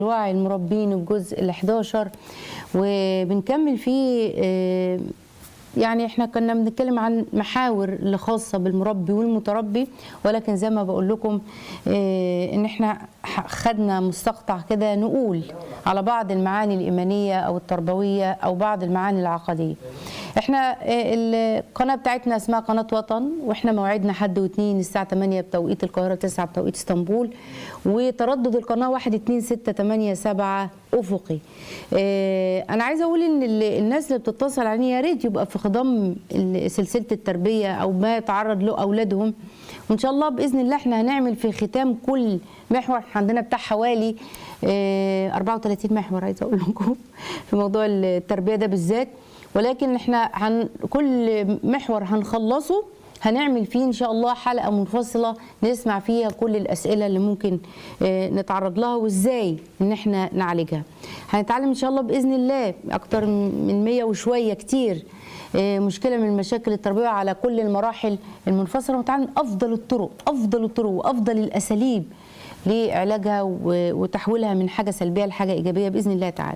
وعي المربين الجزء ال 11 وبنكمل فيه آه، يعني احنا كنا بنتكلم عن محاور اللي خاصه بالمربي والمتربي ولكن زي ما بقول لكم آه، ان احنا ح- خدنا مستقطع كده نقول على بعض المعاني الايمانيه او التربويه او بعض المعاني العقديه. احنا آه، القناه بتاعتنا اسمها قناه وطن واحنا موعدنا حد واثنين الساعه 8 بتوقيت القاهره 9 بتوقيت اسطنبول وتردد القناه 1 2 6 8 7 افقي. آه، انا عايزه اقول ان ال- الناس اللي بتتصل علينا يا ريت يبقى في خضم ال- سلسله التربيه او ما يتعرض له اولادهم وان شاء الله باذن الله احنا هنعمل في ختام كل محور إحنا عندنا بتاع حوالي آه، 34 محور عايزه اقول لكم في موضوع التربيه ده بالذات ولكن احنا هن كل محور هنخلصه هنعمل فيه ان شاء الله حلقه منفصله نسمع فيها كل الاسئله اللي ممكن آه، نتعرض لها وازاي ان احنا نعالجها هنتعلم ان شاء الله باذن الله اكتر من 100 وشويه كتير آه، مشكله من المشاكل التربويه على كل المراحل المنفصله ونتعلم افضل الطرق افضل الطرق وافضل الاساليب لعلاجها و- وتحويلها من حاجه سلبيه لحاجه ايجابيه باذن الله تعالى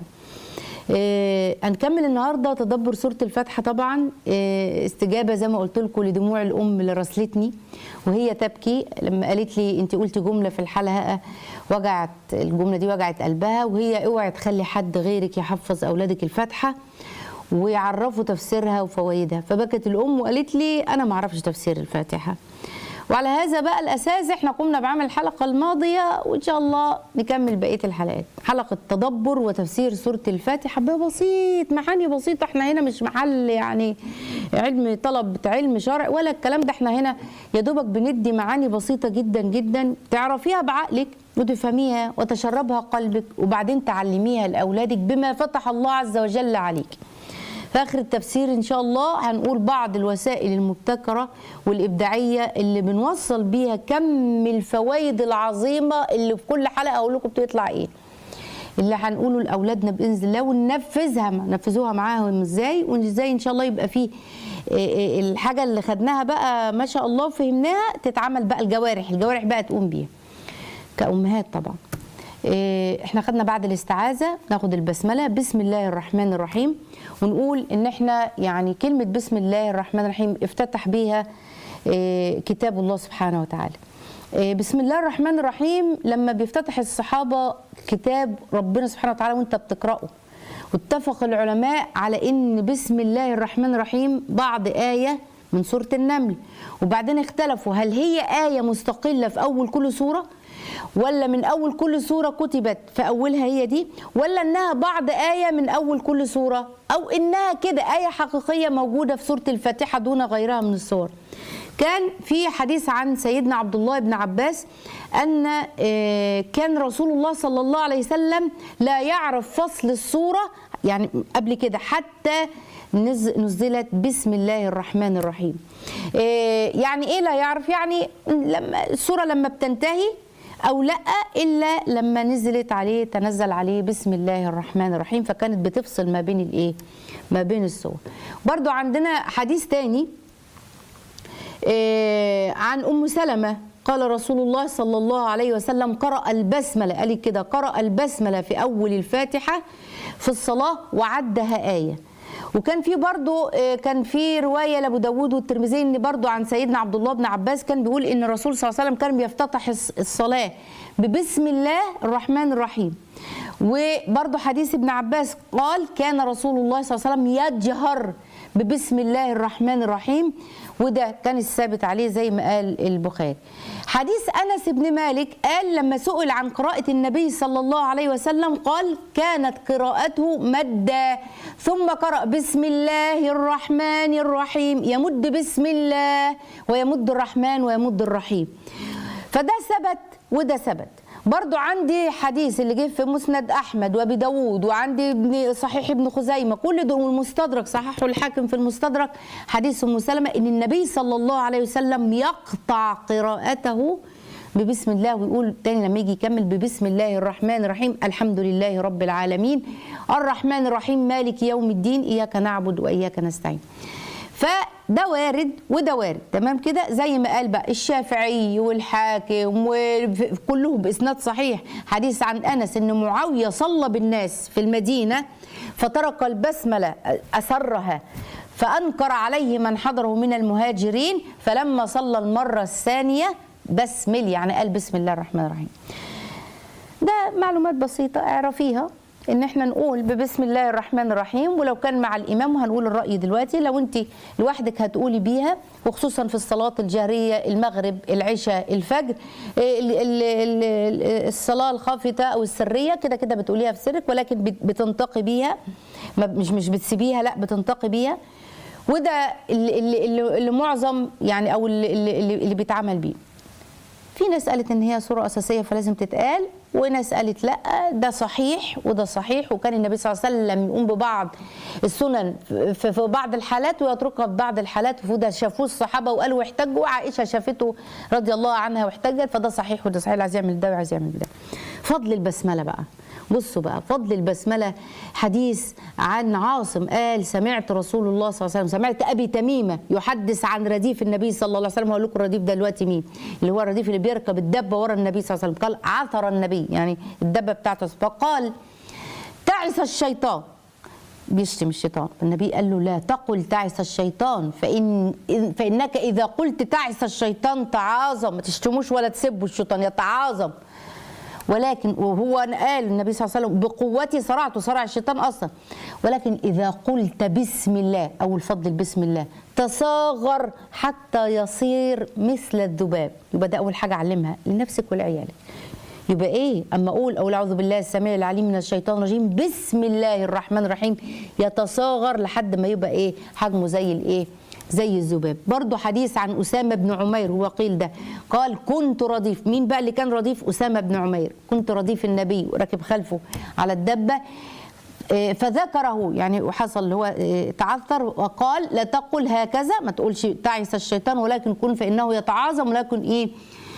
آه، هنكمل النهارده تدبر سوره الفاتحه طبعا آه، استجابه زي ما قلت لكم لدموع الام اللي راسلتني وهي تبكي لما قالت لي انت قلتي جمله في الحلقه وجعت الجمله دي وجعت قلبها وهي اوعي تخلي حد غيرك يحفظ اولادك الفاتحه ويعرفوا تفسيرها وفوائدها فبكت الام وقالت لي انا ما اعرفش تفسير الفاتحه وعلى هذا بقى الاساس احنا قمنا بعمل الحلقه الماضيه وان شاء الله نكمل بقيه الحلقات حلقه تدبر وتفسير سوره الفاتحه بسيط معاني بسيطه احنا هنا مش محل يعني علم طلب علم شرع ولا الكلام ده احنا هنا يا دوبك بندي معاني بسيطه جدا جدا تعرفيها بعقلك وتفهميها وتشربها قلبك وبعدين تعلميها لاولادك بما فتح الله عز وجل عليك في اخر التفسير ان شاء الله هنقول بعض الوسائل المبتكره والابداعيه اللي بنوصل بيها كم الفوائد العظيمه اللي في كل حلقه اقول لكم بتطلع ايه اللي هنقوله لاولادنا باذن الله وننفذها ننفذوها معاهم ازاي وازاي ان شاء الله يبقى فيه إيه إيه الحاجه اللي خدناها بقى ما شاء الله فهمناها تتعمل بقى الجوارح الجوارح بقى تقوم بيها كأمهات طبعا إيه، احنا خدنا بعد الاستعاذة ناخد البسملة بسم الله الرحمن الرحيم ونقول ان احنا يعني كلمة بسم الله الرحمن الرحيم افتتح بيها إيه، كتاب الله سبحانه وتعالى إيه، بسم الله الرحمن الرحيم لما بيفتتح الصحابة كتاب ربنا سبحانه وتعالى وانت بتقرأه واتفق العلماء على ان بسم الله الرحمن الرحيم بعض آية من سورة النمل وبعدين اختلفوا هل هي آية مستقلة في أول كل سورة ولا من أول كل سورة كتبت في أولها هي دي ولا إنها بعض آية من أول كل سورة أو إنها كده آية حقيقية موجودة في سورة الفاتحة دون غيرها من السور كان في حديث عن سيدنا عبد الله بن عباس أن آه، كان رسول الله صلى الله عليه وسلم لا يعرف فصل السورة يعني قبل كده حتى نز- نزلت بسم الله الرحمن الرحيم إيه يعني ايه لا يعرف يعني لما السوره لما بتنتهي او لا الا لما نزلت عليه تنزل عليه بسم الله الرحمن الرحيم فكانت بتفصل ما بين الايه ما بين السور برضو عندنا حديث تاني إيه، عن ام سلمه قال رسول الله صلى الله عليه وسلم قرأ البسملة قال لي كده قرأ البسملة في أول الفاتحة في الصلاة وعدها آية وكان في برضو آه، كان في رواية لأبو داود والترمذي ان برضو عن سيدنا عبد الله بن عباس كان بيقول ان الرسول صلى الله عليه وسلم كان بيفتتح الص- الصلاة ببسم الله الرحمن الرحيم وبرضو حديث ابن عباس قال كان رسول الله صلى الله عليه وسلم يجهر ببسم الله الرحمن الرحيم وده كان الثابت عليه زي ما قال البخاري حديث انس بن مالك قال لما سئل عن قراءه النبي صلى الله عليه وسلم قال كانت قراءته مدا ثم قرأ بسم الله الرحمن الرحيم يمد بسم الله ويمد الرحمن ويمد الرحيم فده ثبت وده ثبت برضو عندي حديث اللي جه في مسند احمد وابي داود وعندي ابن صحيح ابن خزيمه كل دول والمستدرك صححه الحاكم في المستدرك حديث ام سلمه ان النبي صلى الله عليه وسلم يقطع قراءته ببسم الله ويقول تاني لما يجي يكمل ببسم الله الرحمن الرحيم الحمد لله رب العالمين الرحمن الرحيم مالك يوم الدين اياك نعبد واياك نستعين فده وارد وده وارد تمام كده زي ما قال بقى الشافعي والحاكم وكلهم باسناد صحيح حديث عن انس ان معاويه صلى بالناس في المدينه فترك البسمله اسرها فانكر عليه من حضره من المهاجرين فلما صلى المره الثانيه بسمل يعني قال بسم الله الرحمن الرحيم ده معلومات بسيطة اعرفيها ان احنا نقول ببسم الله الرحمن الرحيم ولو كان مع الامام وهنقول الراي دلوقتي لو انت لوحدك هتقولي بيها وخصوصا في الصلاه الجهريه المغرب العشاء الفجر ال- ال- ال- الصلاه الخافته او السريه كده كده بتقوليها في سرك ولكن بت- بتنتقي بيها ما- مش مش بتسيبيها لا بتنتقي بيها وده اللي, اللي, اللي, اللي معظم يعني او اللي, اللي, اللي بيتعمل بيه في ناس قالت ان هي صوره اساسيه فلازم تتقال وناس قالت لا ده صحيح وده صحيح وكان النبي صلى الله عليه وسلم يقوم ببعض السنن في في بعض الحالات ويتركها في بعض الحالات وده شافوه الصحابه وقالوا واحتجوا وعائشه شافته رضي الله عنها واحتجت فده صحيح وده صحيح اللي عايز يعمل ده وعايز يعمل ده فضل البسمله بقى بصوا بقى فضل البسمله حديث عن عاصم قال سمعت رسول الله صلى الله عليه وسلم سمعت ابي تميمه يحدث عن رديف النبي صلى الله عليه وسلم هقول لكم الرديف ده دلوقتي مين اللي هو الرديف اللي بيركب الدبه ورا النبي صلى الله عليه وسلم قال عثر النبي يعني الدبه بتاعته فقال تعس الشيطان بيشتم الشيطان فالنبي قال له لا تقل تعس الشيطان فإن إن- فإنك إذا قلت تعس الشيطان تعاظم ما تشتموش ولا تسبوا الشيطان يتعاظم ولكن وهو قال النبي صلى الله عليه وسلم بقوتي صرعت صرع الشيطان اصلا ولكن اذا قلت بسم الله او الفضل بسم الله تصاغر حتى يصير مثل الذباب يبقى ده اول حاجه علمها لنفسك ولعيالك يبقى ايه اما اقول اقول اعوذ بالله السميع العليم من الشيطان الرجيم بسم الله الرحمن الرحيم يتصاغر لحد ما يبقى ايه حجمه زي الايه زي الذباب برضو حديث عن أسامة بن عمير هو قيل ده قال كنت رديف مين بقى اللي كان رديف أسامة بن عمير كنت رديف النبي وراكب خلفه على الدبة آه، فذكره يعني وحصل اللي هو آه، تعثر وقال لا تقل هكذا ما تقولش تعس الشيطان ولكن كن فإنه يتعاظم ولكن إيه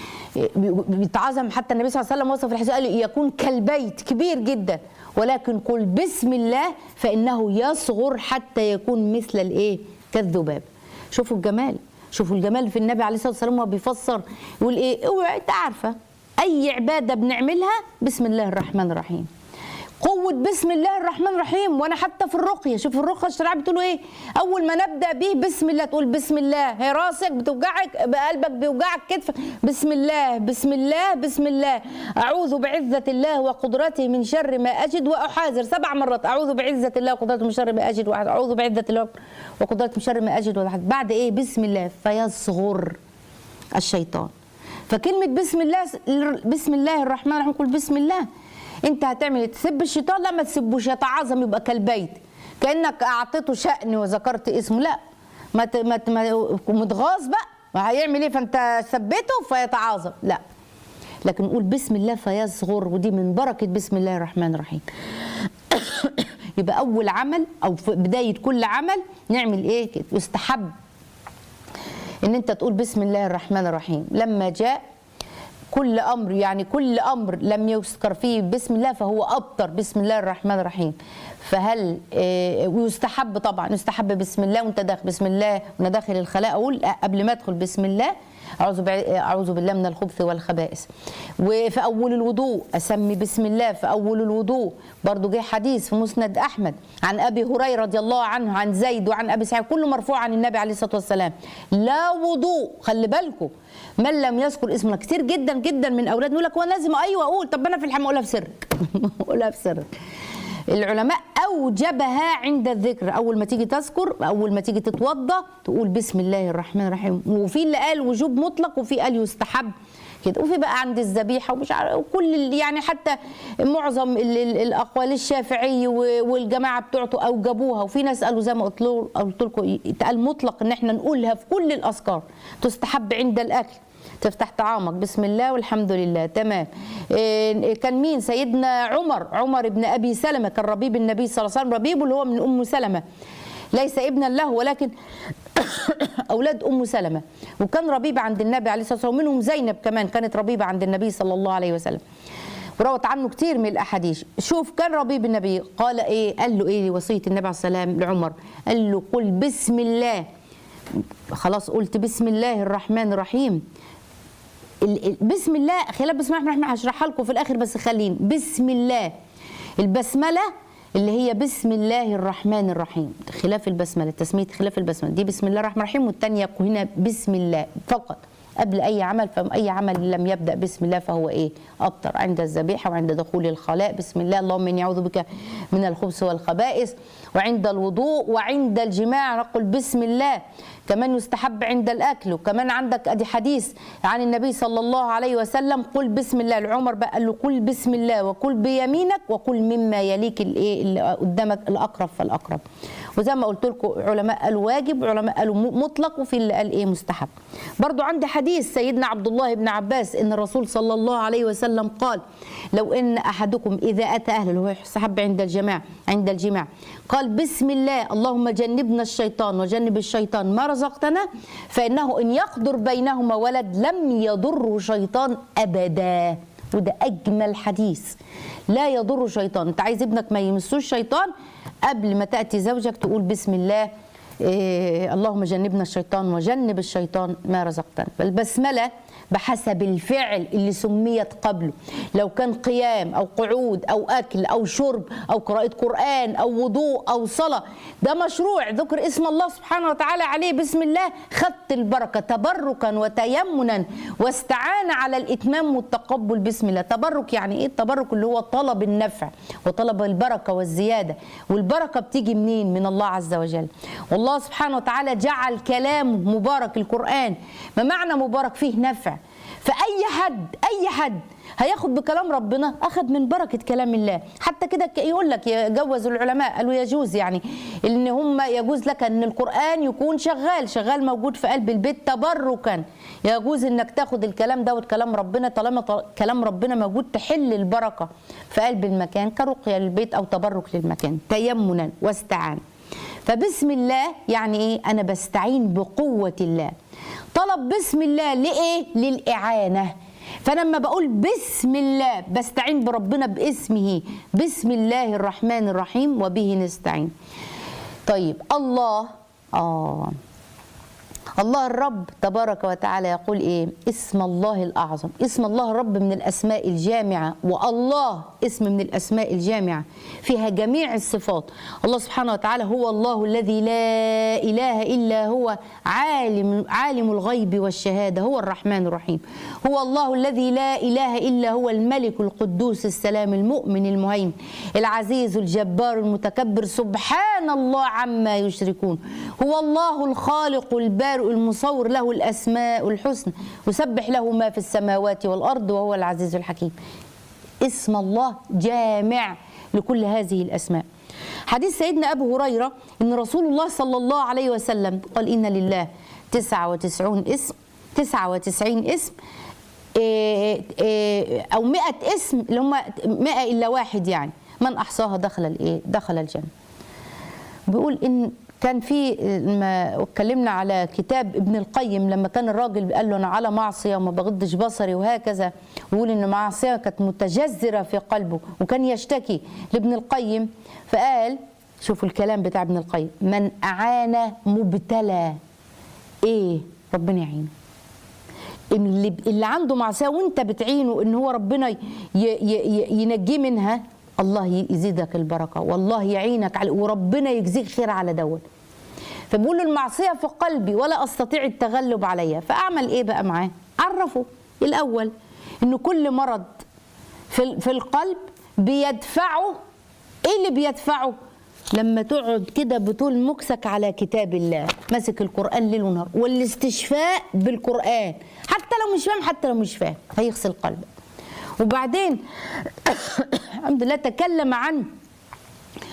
بيتعظم حتى النبي صلى الله عليه وسلم وصف الحديث قال يكون كالبيت كبير جدا ولكن قل بسم الله فانه يصغر حتى يكون مثل الايه كالذباب شوفوا الجمال شوفوا الجمال في النبي عليه الصلاه والسلام وهو بيفسر يقول ايه اوعي انت عارفه اي عباده بنعملها بسم الله الرحمن الرحيم قوة بسم الله الرحمن الرحيم وانا حتى في الرقية شوف الرقية الشرعية بتقولوا ايه اول ما نبدأ به بسم الله تقول بسم الله هي راسك بتوجعك قلبك بيوجعك كتفك بسم الله بسم الله بسم الله اعوذ بعزة الله وقدرته من شر ما اجد واحاذر سبع مرات اعوذ بعزة الله وقدرته من شر ما اجد واحد اعوذ بعزة الله وقدرته من شر ما اجد واحد بعد ايه بسم الله فيصغر الشيطان فكلمة بسم الله بسم الله الرحمن الرحيم قل بسم الله انت هتعمل إيه؟ تسب الشيطان لا ما تسبوش يتعظم يبقى كالبيت كانك اعطيته شأن وذكرت اسمه لا ما ت- ما ت- ما متغاظ بقى وهيعمل ايه فانت سبيته فيتعاظم لا لكن نقول بسم الله فيصغر ودي من بركه بسم الله الرحمن الرحيم يبقى اول عمل او في بدايه كل عمل نعمل ايه كده يستحب ان انت تقول بسم الله الرحمن الرحيم لما جاء كل امر يعني كل امر لم يذكر فيه بسم الله فهو ابطر بسم الله الرحمن الرحيم فهل آه، ويستحب طبعا يستحب بسم الله وانت داخل بسم الله وانا داخل الخلاء اقول قبل ما ادخل بسم الله اعوذ بع- اعوذ بالله من الخبث والخبائث وفي اول الوضوء اسمي بسم الله في اول الوضوء برضو جه حديث في مسند احمد عن ابي هريره رضي الله عنه عن زيد وعن ابي سعيد كله مرفوع عن النبي عليه الصلاه والسلام لا وضوء خلي بالكم من لم يذكر اسمنا كتير جدا جدا من اولاد يقول لك هو لازم ايوه اقول طب انا في الحمام اقولها في سرك اقولها في سرك العلماء اوجبها عند الذكر اول ما تيجي تذكر اول ما تيجي تتوضا تقول بسم الله الرحمن الرحيم وفي اللي قال وجوب مطلق وفي قال يستحب كده وفي بقى عند الذبيحه ومش عارف وكل ال- يعني حتى معظم ال- ال- الاقوال الشافعي و- والجماعه بتوعته اوجبوها وفي ناس قالوا زي ما قلت له قلت لكم اتقال مطلق ان احنا نقولها في كل الاذكار تستحب عند الاكل تفتح طعامك بسم الله والحمد لله تمام إيه، كان مين سيدنا عمر عمر بن ابي سلمه كان ربيب النبي صلى الله عليه وسلم ربيبه اللي هو من ام سلمه ليس ابنا له ولكن اولاد ام سلمه وكان ربيب عند النبي عليه الصلاه والسلام ومنهم زينب كمان كانت ربيبه عند النبي صلى الله عليه وسلم وروت عنه كتير من الاحاديث شوف كان ربيب النبي قال ايه قال له ايه وصيه النبي عليه السلام لعمر قال له قل بسم الله خلاص قلت بسم الله الرحمن الرحيم ال- ال- بسم الله خلاف بسم الله الرحمن الرحيم هشرحها لكم في الاخر بس خلين بسم الله البسمله اللي هي بسم الله الرحمن الرحيم خلاف البسمله تسميه خلاف البسمله دي بسم الله الرحمن الرحيم والثانيه هنا بسم الله فقط قبل اي عمل فاي عمل لم يبدا بسم الله فهو ايه ابطر عند الذبيحه وعند دخول الخلاء بسم الله اللهم اني اعوذ بك من الخبث والخبائث وعند الوضوء وعند الجماع نقول بسم الله كمان يستحب عند الاكل وكمان عندك ادي حديث عن النبي صلى الله عليه وسلم قل بسم الله العمر بقى قال له قل بسم الله وكل بيمينك وكل مما يليك الايه اللي قدامك الاقرب فالاقرب وزي ما قلت لكم علماء قالوا واجب وعلماء قالوا م- مطلق وفي اللي قال ايه مستحب برضو عندي حديث سيدنا عبد الله بن عباس ان الرسول صلى الله عليه وسلم قال لو ان احدكم اذا اتى اهله اللي هو يستحب عند الجماع عند الجماع قال بسم الله اللهم جنبنا الشيطان وجنب الشيطان ما رزقتنا فانه ان يقدر بينهما ولد لم يضره شيطان ابدا وده اجمل حديث لا يضر شيطان انت عايز ابنك ما يمسوش شيطان قبل ما تاتي زوجك تقول بسم الله إيه اللهم جنبنا الشيطان وجنب الشيطان ما رزقتنا فالبسمله بحسب الفعل اللي سميت قبله لو كان قيام او قعود او اكل او شرب او قراءه قران او وضوء او صلاه ده مشروع ذكر اسم الله سبحانه وتعالى عليه بسم الله خدت البركه تبركا وتيمنا واستعان على الاتمام والتقبل بسم الله تبرك يعني ايه التبرك اللي هو طلب النفع وطلب البركه والزياده والبركه بتيجي منين من الله عز وجل والله سبحانه وتعالى جعل كلامه مبارك القران ما معنى مبارك فيه نفع فاي حد اي حد هياخد بكلام ربنا اخذ من بركه كلام الله حتى كده ك- يقول لك يجوز العلماء قالوا يجوز يعني ان هم يجوز لك ان القران يكون شغال شغال موجود في قلب البيت تبركا يجوز انك تاخد الكلام دوت كلام ربنا طالما ط- كلام ربنا موجود تحل البركه في قلب المكان كرقيه للبيت او تبرك للمكان تيمنا واستعان فبسم الله يعني ايه انا بستعين بقوه الله طلب بسم الله لايه للاعانه فلما بقول بسم الله بستعين بربنا باسمه بسم الله الرحمن الرحيم وبه نستعين طيب الله اه الله الرب تبارك وتعالى يقول ايه اسم الله الاعظم اسم الله الرب من الاسماء الجامعه والله اسم من الاسماء الجامعه فيها جميع الصفات الله سبحانه وتعالى هو الله الذي لا اله الا هو عالم عالم الغيب والشهاده هو الرحمن الرحيم هو الله الذي لا اله الا هو الملك القدوس السلام المؤمن المهيمن العزيز الجبار المتكبر سبحان الله عما يشركون هو الله الخالق البارئ المصور له الاسماء الحسنى يسبح له ما في السماوات والارض وهو العزيز الحكيم اسم الله جامع لكل هذه الاسماء حديث سيدنا ابو هريره ان رسول الله صلى الله عليه وسلم قال ان لله 99 اسم 99 اسم إيه إيه او 100 اسم اللي هم 100 الا واحد يعني من احصاها دخل الايه دخل الجنه بيقول ان كان في لما اتكلمنا على كتاب ابن القيم لما كان الراجل قال له انا على معصيه وما بغضش بصري وهكذا ويقول ان معصيه كانت متجذره في قلبه وكان يشتكي لابن القيم فقال شوفوا الكلام بتاع ابن القيم من اعان مبتلى ايه ربنا يعينه اللي اللي عنده معصيه وانت بتعينه ان هو ربنا ي- ي- ي- ينجيه منها الله يزيدك البركه والله يعينك على وربنا يجزيك خير على دوت فبيقول له المعصيه في قلبي ولا استطيع التغلب عليها فاعمل ايه بقى معاه عرفه الاول ان كل مرض في في القلب بيدفعه ايه اللي بيدفعه لما تقعد كده بطول مكسك على كتاب الله ماسك القران ليل ونهار والاستشفاء بالقران حتى لو مش فاهم حتى لو مش فاهم هيغسل قلبك وبعدين الحمد لله تكلم عن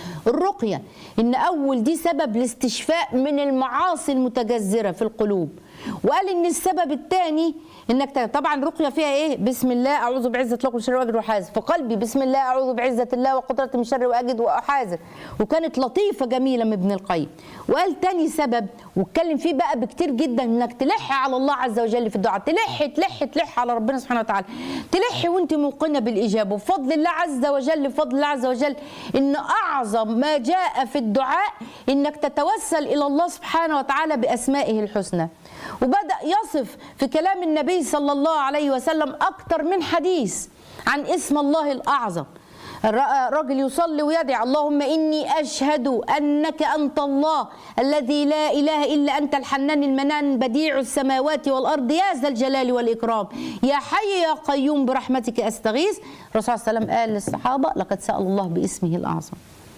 الرقية إن أول دي سبب الاستشفاء من المعاصي المتجذرة في القلوب وقال ان السبب الثاني انك ت- طبعا رقيه فيها ايه بسم الله اعوذ بعزه الله من شر واجد وحاذر فقلبي بسم الله اعوذ بعزه الله وقدرته من شر واجد واحاذر وكانت لطيفه جميله من ابن القيم وقال تاني سبب واتكلم فيه بقى بكتير جدا انك تلح على الله عز وجل في الدعاء تلح تلح تلح على ربنا سبحانه وتعالى تلح وانت موقنه بالاجابه وبفضل الله عز وجل بفضل الله عز وجل ان اعظم ما جاء في الدعاء انك تتوسل الى الله سبحانه وتعالى باسمائه الحسنى وبدا يصف في كلام النبي صلى الله عليه وسلم اكثر من حديث عن اسم الله الاعظم الر- الراجل يصلي ويدعي اللهم اني اشهد انك انت الله الذي لا اله الا انت الحنان المنان بديع السماوات والارض يا ذا الجلال والاكرام يا حي يا قيوم برحمتك استغيث الرسول صلى الله عليه وسلم قال للصحابه لقد سال الله باسمه الاعظم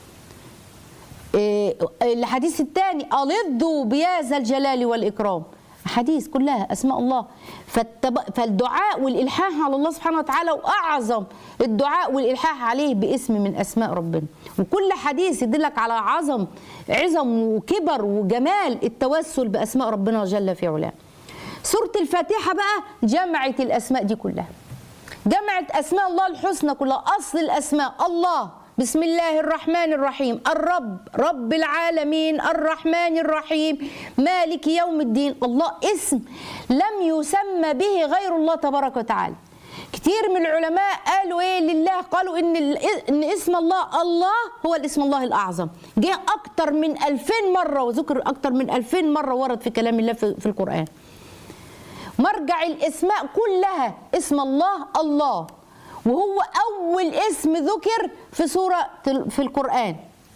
إيه، الحديث الثاني ألظوا بيا ذا الجلال والإكرام حديث كلها أسماء الله فالتب... فالدعاء والإلحاح على الله سبحانه وتعالى وأعظم الدعاء والإلحاح عليه باسم من أسماء ربنا وكل حديث يدلك على عظم عظم وكبر وجمال التوسل بأسماء ربنا جل في علاه سورة الفاتحة بقى جمعت الأسماء دي كلها جمعت اسماء الله الحسنى كلها اصل الاسماء الله بسم الله الرحمن الرحيم الرب رب العالمين الرحمن الرحيم مالك يوم الدين الله اسم لم يسمى به غير الله تبارك وتعالى كتير من العلماء قالوا ايه لله قالوا ان ال- ان اسم الله الله هو الاسم الله الاعظم جه اكتر من 2000 مره وذكر اكتر من 2000 مره ورد في كلام الله في في القران مرجع الاسماء كلها اسم الله الله وهو اول اسم ذكر في سوره في القران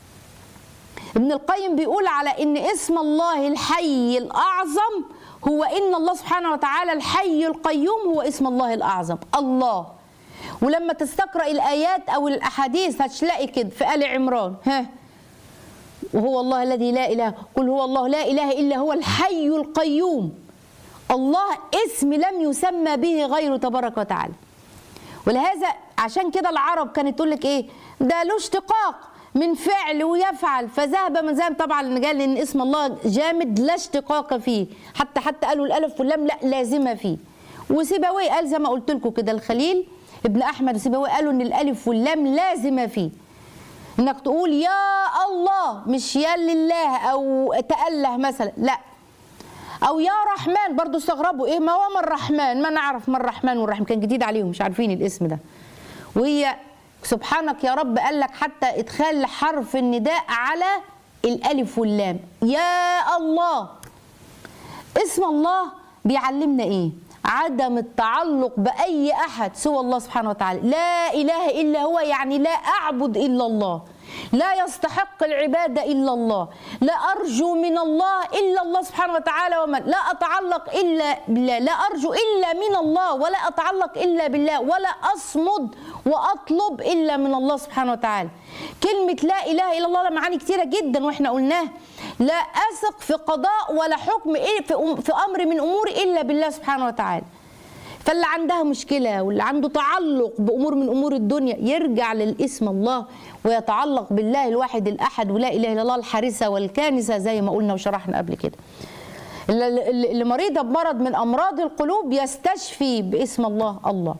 ابن القيم بيقول على ان اسم الله الحي الاعظم هو ان الله سبحانه وتعالى الحي القيوم هو اسم الله الاعظم الله ولما تستقرا الايات او الاحاديث هتلاقي كده في ال عمران ها وهو الله الذي لا اله قل هو الله لا اله الا هو الحي القيوم الله اسم لم يسمى به غيره تبارك وتعالى ولهذا عشان كده العرب كانت تقول لك ايه ده له اشتقاق من فعل ويفعل فذهب من ذهب طبعا قال ان اسم الله جامد لا اشتقاق فيه حتى حتى قالوا الالف واللام لا لازمه فيه وسيبويه قال زي ما قلت لكم كده الخليل ابن احمد وسيبويه قالوا ان الالف واللام لازمه فيه انك تقول يا الله مش يا لله او تأله مثلا لا او يا رحمن برضو استغربوا ايه ما هو من الرحمن ما نعرف من الرحمن والرحيم كان جديد عليهم مش عارفين الاسم ده وهي سبحانك يا رب قال لك حتى ادخال حرف النداء على الالف واللام يا الله اسم الله بيعلمنا ايه عدم التعلق باي احد سوى الله سبحانه وتعالى لا اله الا هو يعني لا اعبد الا الله لا يستحق العبادة إلا الله لا أرجو من الله إلا الله سبحانه وتعالى ومن لا أتعلق إلا بالله لا أرجو إلا من الله ولا أتعلق إلا بالله ولا أصمد وأطلب إلا من الله سبحانه وتعالى كلمة لا إله إلا الله لها معاني كتيرة جدا وإحنا قلناها لا أثق في قضاء ولا حكم إيه في أم- في أمر من أمور إلا بالله سبحانه وتعالى فاللي عندها مشكلة واللي عنده تعلق بأمور من أمور الدنيا يرجع للاسم الله ويتعلق بالله الواحد الأحد ولا إله إلا الله الحارسة والكانسة زي ما قلنا وشرحنا قبل كده اللي اللي مريضة بمرض من أمراض القلوب يستشفي باسم الله الله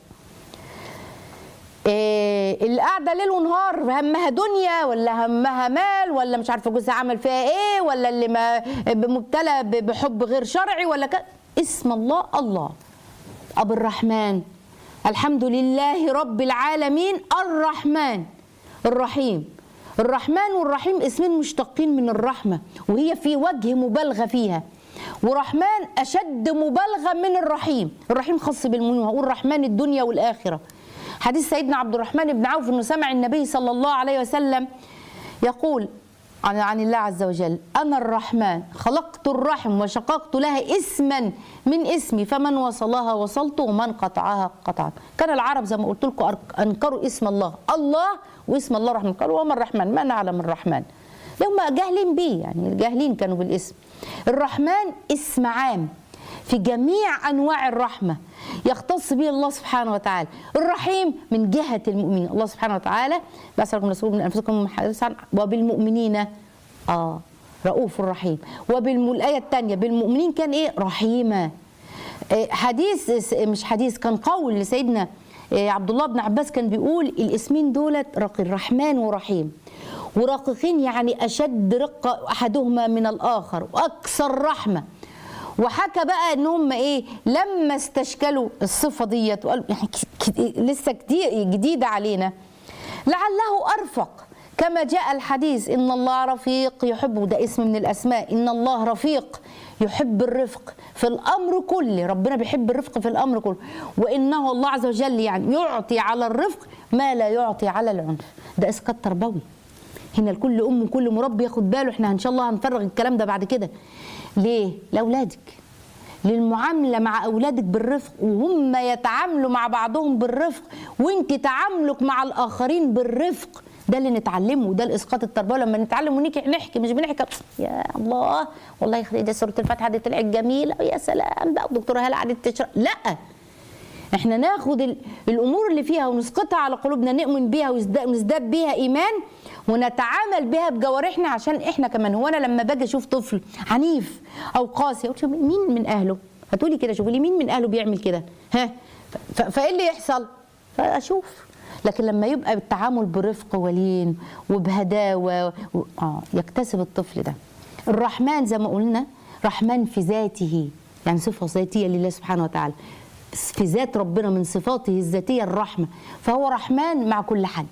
إيه اللي قاعده ليل ونهار همها دنيا ولا همها مال ولا مش عارفه جوزها عمل فيها ايه ولا اللي ما مبتلى ب- بحب غير شرعي ولا كده اسم الله الله ابو الرحمن الحمد لله رب العالمين الرحمن الرحيم الرحمن والرحيم اسمين مشتقين من الرحمه وهي في وجه مبالغه فيها ورحمن اشد مبالغه من الرحيم الرحيم خاص بالمؤمنين هقول رحمن الدنيا والاخره حديث سيدنا عبد الرحمن بن عوف انه سمع النبي صلى الله عليه وسلم يقول عن عن الله عز وجل انا الرحمن خلقت الرحم وشققت لها اسما من اسمي فمن وصلها وصلت ومن قطعها قطعت كان العرب زي ما قلت لكم أر- انكروا اسم الله الله واسم الله الرحمن قالوا وما الرحمن ما نعلم الرحمن هم جاهلين بيه يعني الجاهلين كانوا بالاسم الرحمن اسم عام في جميع انواع الرحمه يختص به الله سبحانه وتعالى الرحيم من جهه المؤمنين الله سبحانه وتعالى بعث لكم رسول من انفسكم محدثا وبالمؤمنين اه رؤوف رحيم وبالآية الثانية بالمؤمنين كان إيه رحيما إيه، حديث مش حديث كان قول لسيدنا إيه، عبد الله بن عباس كان بيقول الاسمين دولت رقي الرحمن ورحيم ورقيقين يعني أشد رقة أحدهما من الآخر وأكثر رحمة وحكى بقى ان هم ايه لما استشكلوا الصفه ديت وقالوا يعني ك- ك- لسه كتير جديده علينا لعله ارفق كما جاء الحديث ان الله رفيق يحب وده اسم من الاسماء ان الله رفيق يحب الرفق في الامر كله ربنا بيحب الرفق في الامر كله وانه الله عز وجل يعني يعطي على الرفق ما لا يعطي على العنف ده اسقاط تربوي هنا لكل ام وكل مربي ياخد باله احنا ان شاء الله هنفرغ الكلام ده بعد كده ليه لاولادك للمعامله مع اولادك بالرفق وهم يتعاملوا مع بعضهم بالرفق وانت تعاملك مع الاخرين بالرفق ده اللي نتعلمه وده الاسقاط التربوي لما نتعلم ونيجي نحكي مش بنحكي يا الله والله يا خديجه سوره الفاتحه دي طلعت جميله يا سلام بقى الدكتوره هلا قعدت تشرح لا احنا ناخد ال- الامور اللي فيها ونسقطها على قلوبنا نؤمن بيها ويزداد ونزداد بيها ايمان ونتعامل بها بجوارحنا عشان احنا كمان هو انا لما باجي اشوف طفل عنيف او قاسي اقول شوف مين من اهله هتقولي كده شوفي لي مين من اهله بيعمل كده ها ف- فايه اللي يحصل فاشوف لكن لما يبقى بالتعامل برفق ولين وبهداوه و... اه يكتسب الطفل ده الرحمن زي ما قلنا رحمن في ذاته يعني صفه ذاتيه لله سبحانه وتعالى في ذات ربنا من صفاته الذاتيه الرحمه فهو رحمن مع كل حد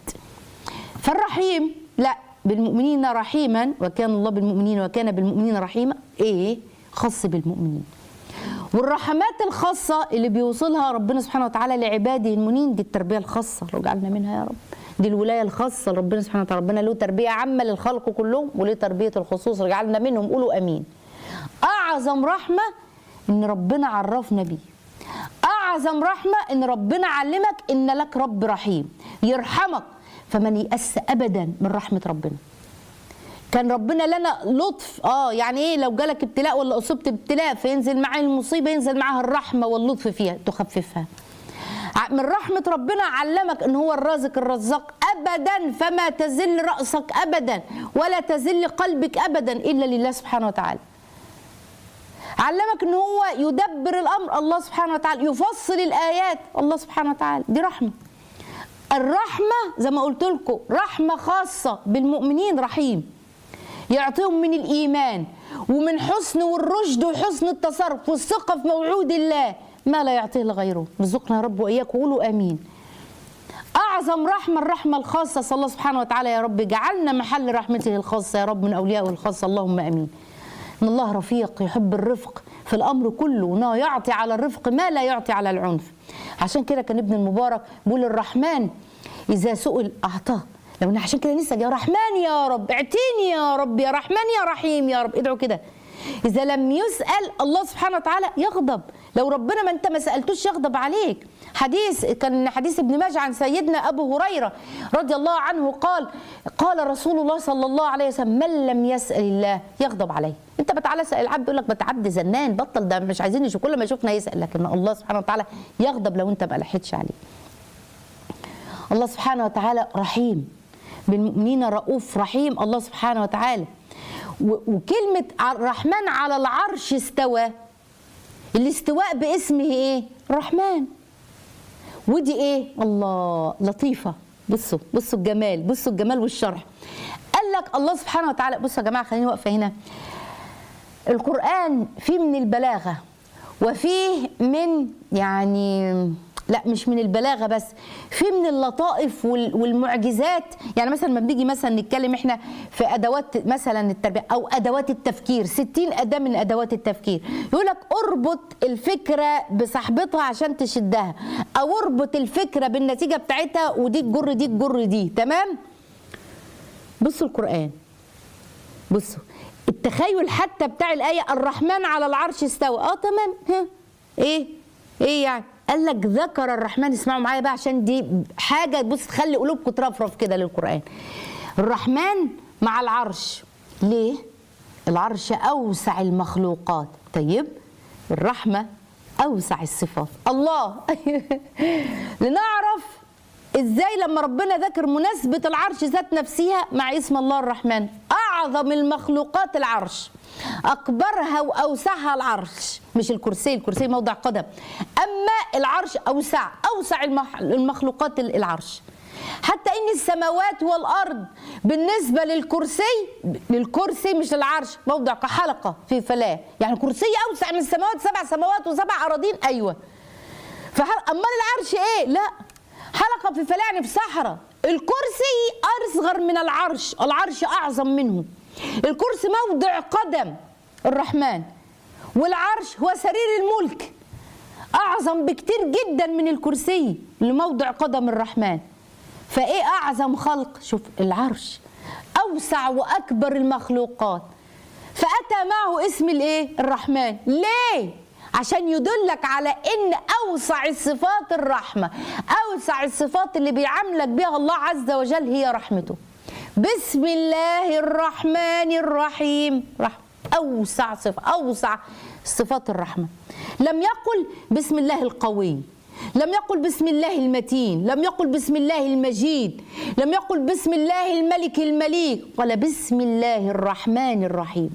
فالرحيم لا بالمؤمنين رحيما وكان الله بالمؤمنين وكان بالمؤمنين رحيما ايه خاص بالمؤمنين والرحمات الخاصة اللي بيوصلها ربنا سبحانه وتعالى لعباده المؤمنين دي التربية الخاصة لو جعلنا منها يا رب دي الولاية الخاصة لربنا سبحانه وتعالى ربنا له تربية عامة للخلق كلهم وله تربية الخصوص جعلنا منهم قولوا أمين أعظم رحمة إن ربنا عرفنا بيه أعظم رحمة إن ربنا علمك إن لك رب رحيم يرحمك فمن يأس أبدا من رحمة ربنا كان ربنا لنا لطف اه يعني ايه لو جالك ابتلاء ولا اصبت بابتلاء فينزل معاه المصيبه ينزل معاها الرحمه واللطف فيها تخففها ع- من رحمه ربنا علمك ان هو الرازق الرزاق ابدا فما تزل راسك ابدا ولا تزل قلبك ابدا الا لله سبحانه وتعالى علمك ان هو يدبر الامر الله سبحانه وتعالى يفصل الايات الله سبحانه وتعالى دي رحمه الرحمه زي ما قلت لكم رحمه خاصه بالمؤمنين رحيم يعطيهم من الايمان ومن حسن والرشد وحسن التصرف والثقه في موعود الله ما لا يعطيه لغيره رزقنا يا رب واياك وقولوا امين اعظم رحمه الرحمه الخاصه صلى الله سبحانه وتعالى يا رب جعلنا محل رحمته الخاصه يا رب من اوليائه الخاصه اللهم امين ان الله رفيق يحب الرفق في الامر كله وانه يعطي على الرفق ما لا يعطي على العنف عشان كده كان ابن المبارك بيقول الرحمن اذا سئل اعطاه لو عشان كده نسال يا رحمن يا رب اعطيني يا رب يا رحمن يا رحيم يا رب ادعوا كده اذا لم يسال الله سبحانه وتعالى يغضب لو ربنا ما انت ما سالتوش يغضب عليك حديث كان حديث ابن ماجه عن سيدنا ابو هريره رضي الله عنه قال قال رسول الله صلى الله عليه وسلم من لم يسال الله يغضب عليه انت بتعالى اسال العبد يقول لك بتعبد زنان بطل ده مش عايزين نشوف كل ما شفنا يسال لكن الله سبحانه وتعالى يغضب لو انت ما لحقتش عليه الله سبحانه وتعالى رحيم بالمؤمنين رؤوف رحيم الله سبحانه وتعالى و- وكلمة ع- الرحمن على العرش استوى الاستواء باسمه ايه الرحمن ودي ايه الله لطيفة بصوا بصوا الجمال بصوا الجمال والشرح قال لك الله سبحانه وتعالى بصوا يا جماعة خليني واقفة هنا القرآن فيه من البلاغة وفيه من يعني لا مش من البلاغه بس في من اللطائف وال- والمعجزات يعني مثلا لما بنيجي مثلا نتكلم احنا في ادوات مثلا التربيه او ادوات التفكير 60 اداه من ادوات التفكير يقول لك اربط الفكره بصاحبتها عشان تشدها او اربط الفكره بالنتيجه بتاعتها ودي تجر دي تجر دي تمام بصوا القران بصوا التخيل حتى بتاع الآية الرحمن على العرش استوى اه تمام ها ايه ايه يعني قال لك ذكر الرحمن اسمعوا معايا بقى عشان دي حاجة بص تخلي قلوبكم ترفرف كده للقرآن الرحمن مع العرش ليه العرش أوسع المخلوقات طيب الرحمة أوسع الصفات الله لنعرف ازاي لما ربنا ذكر مناسبة العرش ذات نفسها مع اسم الله الرحمن اعظم المخلوقات العرش اكبرها واوسعها العرش مش الكرسي الكرسي موضع قدم اما العرش اوسع اوسع المح- المخلوقات العرش حتى ان السماوات والارض بالنسبه للكرسي للكرسي مش العرش موضع كحلقه في فلاه يعني كرسي اوسع من السماوات سبع سماوات وسبع اراضين ايوه فحل... امال العرش ايه لا حلقه في فلاه يعني في صحراء الكرسي اصغر من العرش العرش اعظم منه الكرسي موضع قدم الرحمن والعرش هو سرير الملك اعظم بكتير جدا من الكرسي اللي موضع قدم الرحمن فايه اعظم خلق شوف العرش اوسع واكبر المخلوقات فاتى معه اسم الايه الرحمن ليه عشان يدلك على ان اوسع الصفات الرحمه اوسع الصفات اللي بيعاملك بها الله عز وجل هي رحمته بسم الله الرحمن الرحيم رحمة اوسع صفه اوسع صفات الرحمه لم يقل بسم الله القوي لم يقل بسم الله المتين لم يقل بسم الله المجيد لم يقل بسم الله الملك المليك قال بسم الله الرحمن الرحيم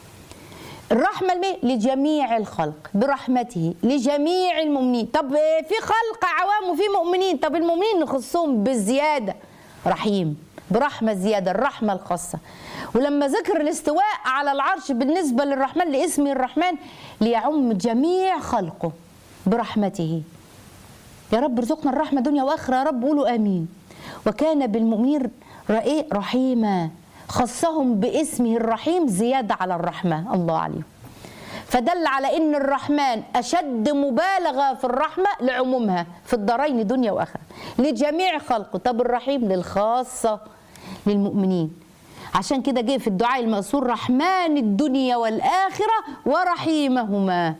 الرحمة المي لجميع الخلق برحمته لجميع المؤمنين طب في خلق عوام وفي مؤمنين طب المؤمنين نخصهم بالزيادة رحيم برحمة زيادة الرحمة الخاصة ولما ذكر الاستواء على العرش بالنسبة للرحمن لاسم الرحمن ليعم جميع خلقه برحمته يا رب ارزقنا الرحمة دنيا وآخرة يا رب قولوا آمين وكان بالمؤمنين رأي رحيما خصهم باسمه الرحيم زيادة على الرحمة الله عليه فدل على ان الرحمن اشد مبالغه في الرحمه لعمومها في الدارين دنيا واخره لجميع خلقه طب الرحيم للخاصه للمؤمنين عشان كده جه في الدعاء المأثور رحمن الدنيا والآخرة ورحيمهما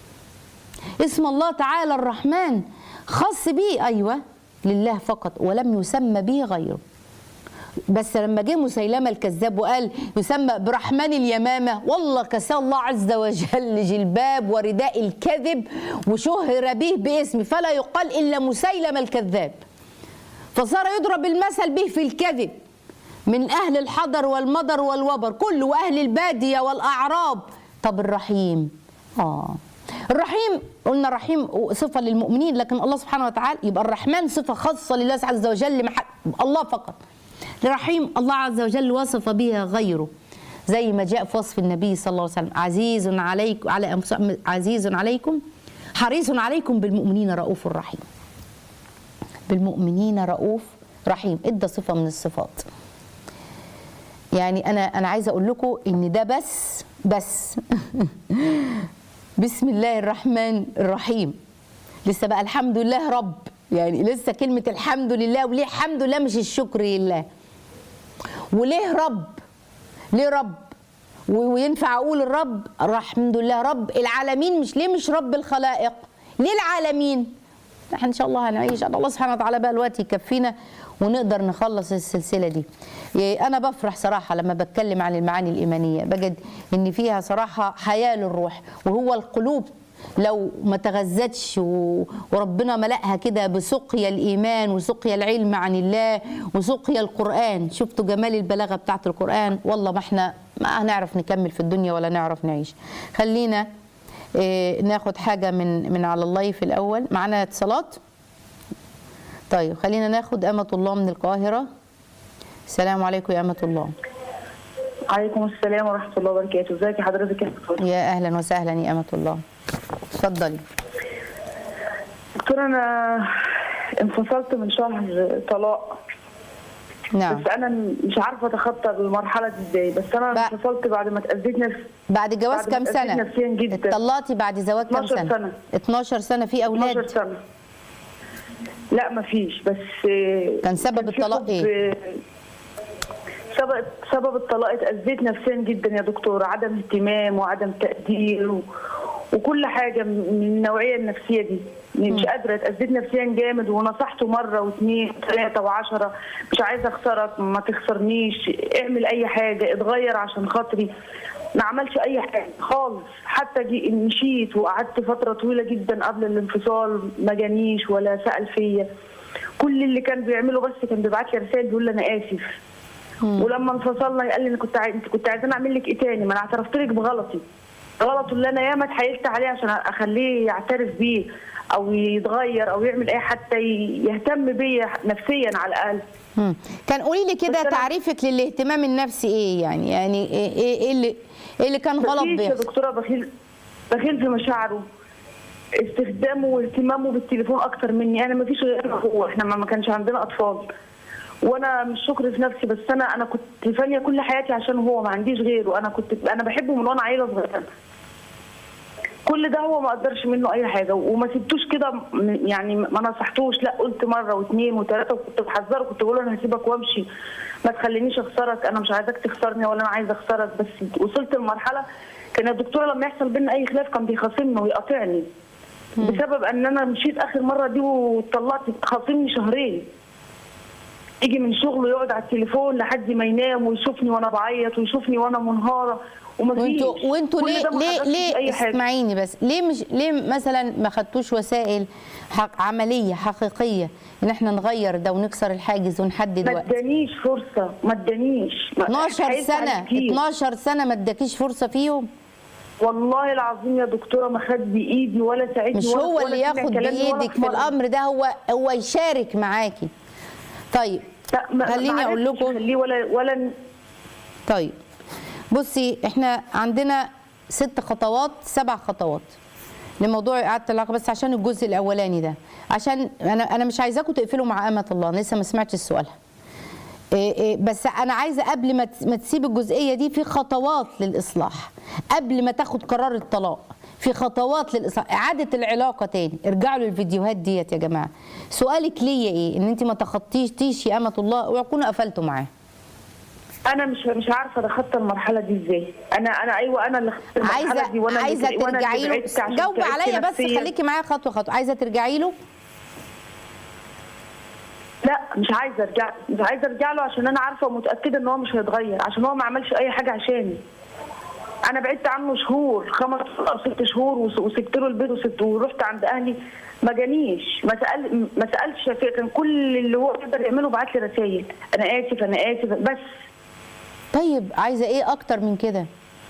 اسم الله تعالى الرحمن خاص به أيوة لله فقط ولم يسمى به غيره بس لما جه مسيلمه الكذاب وقال يسمى برحمن اليمامه والله كساه الله عز وجل جلباب ورداء الكذب وشهر به باسم فلا يقال الا مسيلمه الكذاب فصار يضرب المثل به في الكذب من اهل الحضر والمضر والوبر كل واهل الباديه والاعراب طب الرحيم اه الرحيم قلنا رحيم صفه للمؤمنين لكن الله سبحانه وتعالى يبقى الرحمن صفه خاصه لله عز وجل محل الله فقط الرحيم الله عز وجل وصف بها غيره زي ما جاء في وصف النبي صلى الله عليه وسلم عزيز عليكم على أنفسكم عزيز عليكم حريص عليكم بالمؤمنين رؤوف رحيم بالمؤمنين رؤوف رحيم ادى صفه من الصفات يعني انا انا عايزه اقول لكم ان ده بس بس بسم الله الرحمن الرحيم لسه بقى الحمد لله رب يعني لسه كلمة الحمد لله وليه الحمد لله مش الشكر لله وليه رب ليه رب وينفع أقول الرب الحمد لله رب العالمين مش ليه مش رب الخلائق ليه العالمين احنا ان شاء الله هنعيش الله سبحانه وتعالى بقى الوقت يكفينا ونقدر نخلص السلسله دي انا بفرح صراحه لما بتكلم عن المعاني الايمانيه بجد ان فيها صراحه حياه للروح وهو القلوب لو ما تغذتش وربنا ملأها كده بسقيا الإيمان وسقيا العلم عن الله وسقيا القرآن شفتوا جمال البلاغة بتاعت القرآن والله ما احنا ما هنعرف نكمل في الدنيا ولا نعرف نعيش خلينا اه ناخد حاجة من من على الله في الأول معانا اتصالات طيب خلينا ناخد أمة الله من القاهرة السلام عليكم يا أمة الله عليكم السلام ورحمة الله وبركاته ازيك يا حضرتك يا دكتور يا أهلا وسهلا يا أمة الله اتفضلي دكتور انا انفصلت من شهر طلاق نعم بس انا مش عارفه اتخطى المرحله دي ازاي بس انا بقى- انفصلت بعد ما اتاذيت نفسي بعد جواز بعد كام ما سنة؟ اتأذيت نفسيا جدا. اتطلقتي بعد زواج كام 12 سنة؟ سنة. 12 سنة في 12 أولاد سنه لا مفيش بس كان سبب في الطلاق حب- إيه؟ سبب سبب الطلاق اتاذيت نفسيا جدا يا دكتور عدم اهتمام وعدم تقدير و... وكل حاجه من النوعيه النفسيه دي مش قادره اتاذيت نفسيا جامد ونصحته مره واثنين وثلاثه وعشره مش عايزه اخسرك ما تخسرنيش اعمل اي حاجه اتغير عشان خاطري ما عملش اي حاجه خالص حتى جي مشيت وقعدت فتره طويله جدا قبل الانفصال ما جانيش ولا سال فيا كل اللي كان بيعمله بس كان بيبعت لي رسائل بيقول لي انا اسف ولما انفصلنا قال لي انا كنت عايز انت كنت عايزاني اعمل لك ايه تاني ما انا اعترفت لك بغلطي غلطه اللي انا ياما اتحايلت عليه عشان اخليه يعترف بيه او يتغير او يعمل اي حتى يهتم بيا نفسيا على الاقل مم. كان قولي لي كده بس أنا- تعريفك للاهتمام النفسي ايه يعني يعني ايه ايه إيه اللي ايه اللي كان غلط بخيل يا بيحصل دكتوره بخيل بخيل في مشاعره استخدامه واهتمامه بالتليفون اكتر مني انا ما فيش غيرنا هو احنا ما ما كانش عندنا اطفال وانا مش شكر في نفسي بس انا انا كنت فانيه كل حياتي عشان هو ما عنديش غيره انا كنت انا بحبه من وانا عيله صغيره كل ده هو ما قدرش منه اي حاجه وما سبتوش كده م- يعني ما نصحتوش لا قلت مره واثنين وثلاثه وكنت بحذره كنت بقول له انا هسيبك وامشي ما تخلينيش اخسرك انا مش عايزاك تخسرني ولا انا عايزه اخسرك بس وصلت لمرحله كان الدكتوره لما يحصل بينا اي خلاف كان بيخاصمني ويقاطعني بسبب ان انا مشيت اخر مره دي وطلعت خاصمني شهرين يجي من شغله يقعد على التليفون لحد ما ينام ويشوفني وانا بعيط ويشوفني وانا منهاره ومفيش وانتوا وانتوا كل ليه ده ما ليه حدثش ليه أي حاجة. اسمعيني بس ليه مش ليه مثلا ما خدتوش وسائل حق عمليه حقيقيه ان احنا نغير ده ونكسر الحاجز ونحدد ما وقت ادانيش فرصه ما ادانيش ما- 12 حاولت عليه سنه كتير. 12 سنه ما اداكيش فرصه فيهم والله العظيم يا دكتوره ما خد بايدي ولا ساعدني مش ولا هو ولا اللي سمع ياخد كلامي ولا بايدك في مرة. الامر ده هو هو يشارك معاكي طيب لا، ما- خليني ما أقول عرفتش لكم. أخليه ولا ولا طيب بصي احنا عندنا ست خطوات سبع خطوات لموضوع اعاده العلاقه بس عشان الجزء الاولاني ده عشان انا انا مش عايزاكم تقفلوا مع امه الله أنا لسه ما سمعتش سؤالها إيه إيه بس انا عايزه قبل ما تس- ما تسيب الجزئيه دي في خطوات للاصلاح قبل ما تاخد قرار الطلاق في خطوات للاصلاح اعاده العلاقه تاني ارجعوا للفيديوهات ديت يا جماعه سؤالك ليا ايه ان انت ما تخطيش يا امه الله ويكونوا قفلتوا معاه انا مش مش عارفه اتخطى المرحله دي ازاي انا انا ايوه انا اللي خدت المرحله عايزه دي وانا اللي- عايزه وأنا اللي ترجعي له بعدت عشان جاوبي تعبت عليا بس نفسياً. خليكي معايا خطوه خطوه عايزه ترجعي له لا مش عايزه ارجع مش عايزه ارجع له عشان انا عارفه ومتاكده ان هو مش هيتغير عشان هو ما عملش اي حاجه عشاني انا بعدت عنه شهور خمس او ست شهور وس- وسبت له البيت وسبت ورحت عند اهلي ما جانيش ما سال ما سالش شفيق كان كل اللي هو يقدر يعمله بعت لي رسائل انا اسف انا اسف بس طيب عايزه ايه اكتر من كده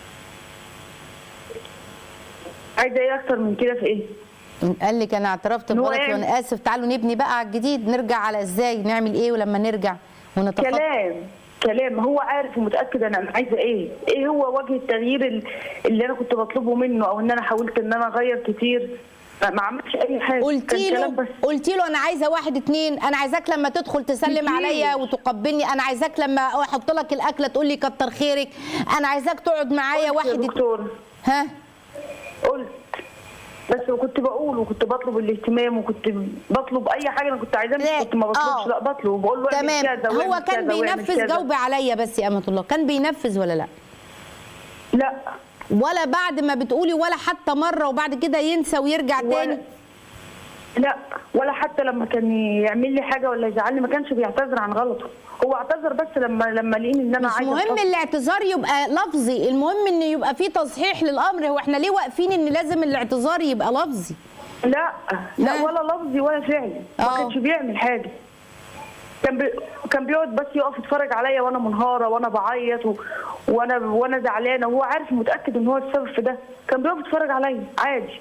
عايزه ايه اكتر من كده في ايه إن قال لك انا اعترفت إن هو بغلطي يعني- وانا اسف تعالوا نبني بقى على الجديد نرجع على ازاي نعمل ايه ولما نرجع ونتخطى كلام كلام هو عارف ومتاكد انا عايزه ايه ايه هو وجه التغيير ال- اللي انا كنت بطلبه منه او ان انا حاولت ان انا اغير كتير ما ما عملش اي حاجه قلتي كان له كلام بس قلتي له انا عايزه واحد اتنين انا عايزاك لما تدخل تسلم كتير. عليا وتقبلني انا عايزاك لما احط لك الاكله تقول لي كتر خيرك انا عايزاك تقعد معايا قلت يا واحد اتنين. دكتور ها قلت بس وكنت بقول وكنت بطلب الاهتمام وكنت بطلب اي حاجه انا كنت عايزاها لا. مش كنت ما بطلبش آه. لا بطلب وبقول له اعمل تمام كذا هو واعمل كان كذا واعمل بينفذ كذا. جاوبي عليا بس يا امه الله كان بينفذ ولا لا لا ولا بعد ما بتقولي ولا حتى مره وبعد كده ينسى ويرجع ولا- تاني لا ولا حتى لما كان يعمل لي حاجه ولا يزعلني ما كانش بيعتذر عن غلطه هو اعتذر بس لما لما لقيني ان انا مش عايزه مهم أتأثر. الاعتذار يبقى لفظي المهم ان يبقى في تصحيح للامر هو احنا ليه واقفين ان لازم الاعتذار يبقى لفظي لا لا ها؟ ولا لفظي ولا فعلي ما آه. كانش بيعمل حاجه كان بي... كان بيقعد بس يقف يتفرج عليا وانا منهاره وانا بعيط و... وانا وانا زعلانه وهو عارف متاكد ان هو السبب في ده كان بيقف يتفرج عليا عادي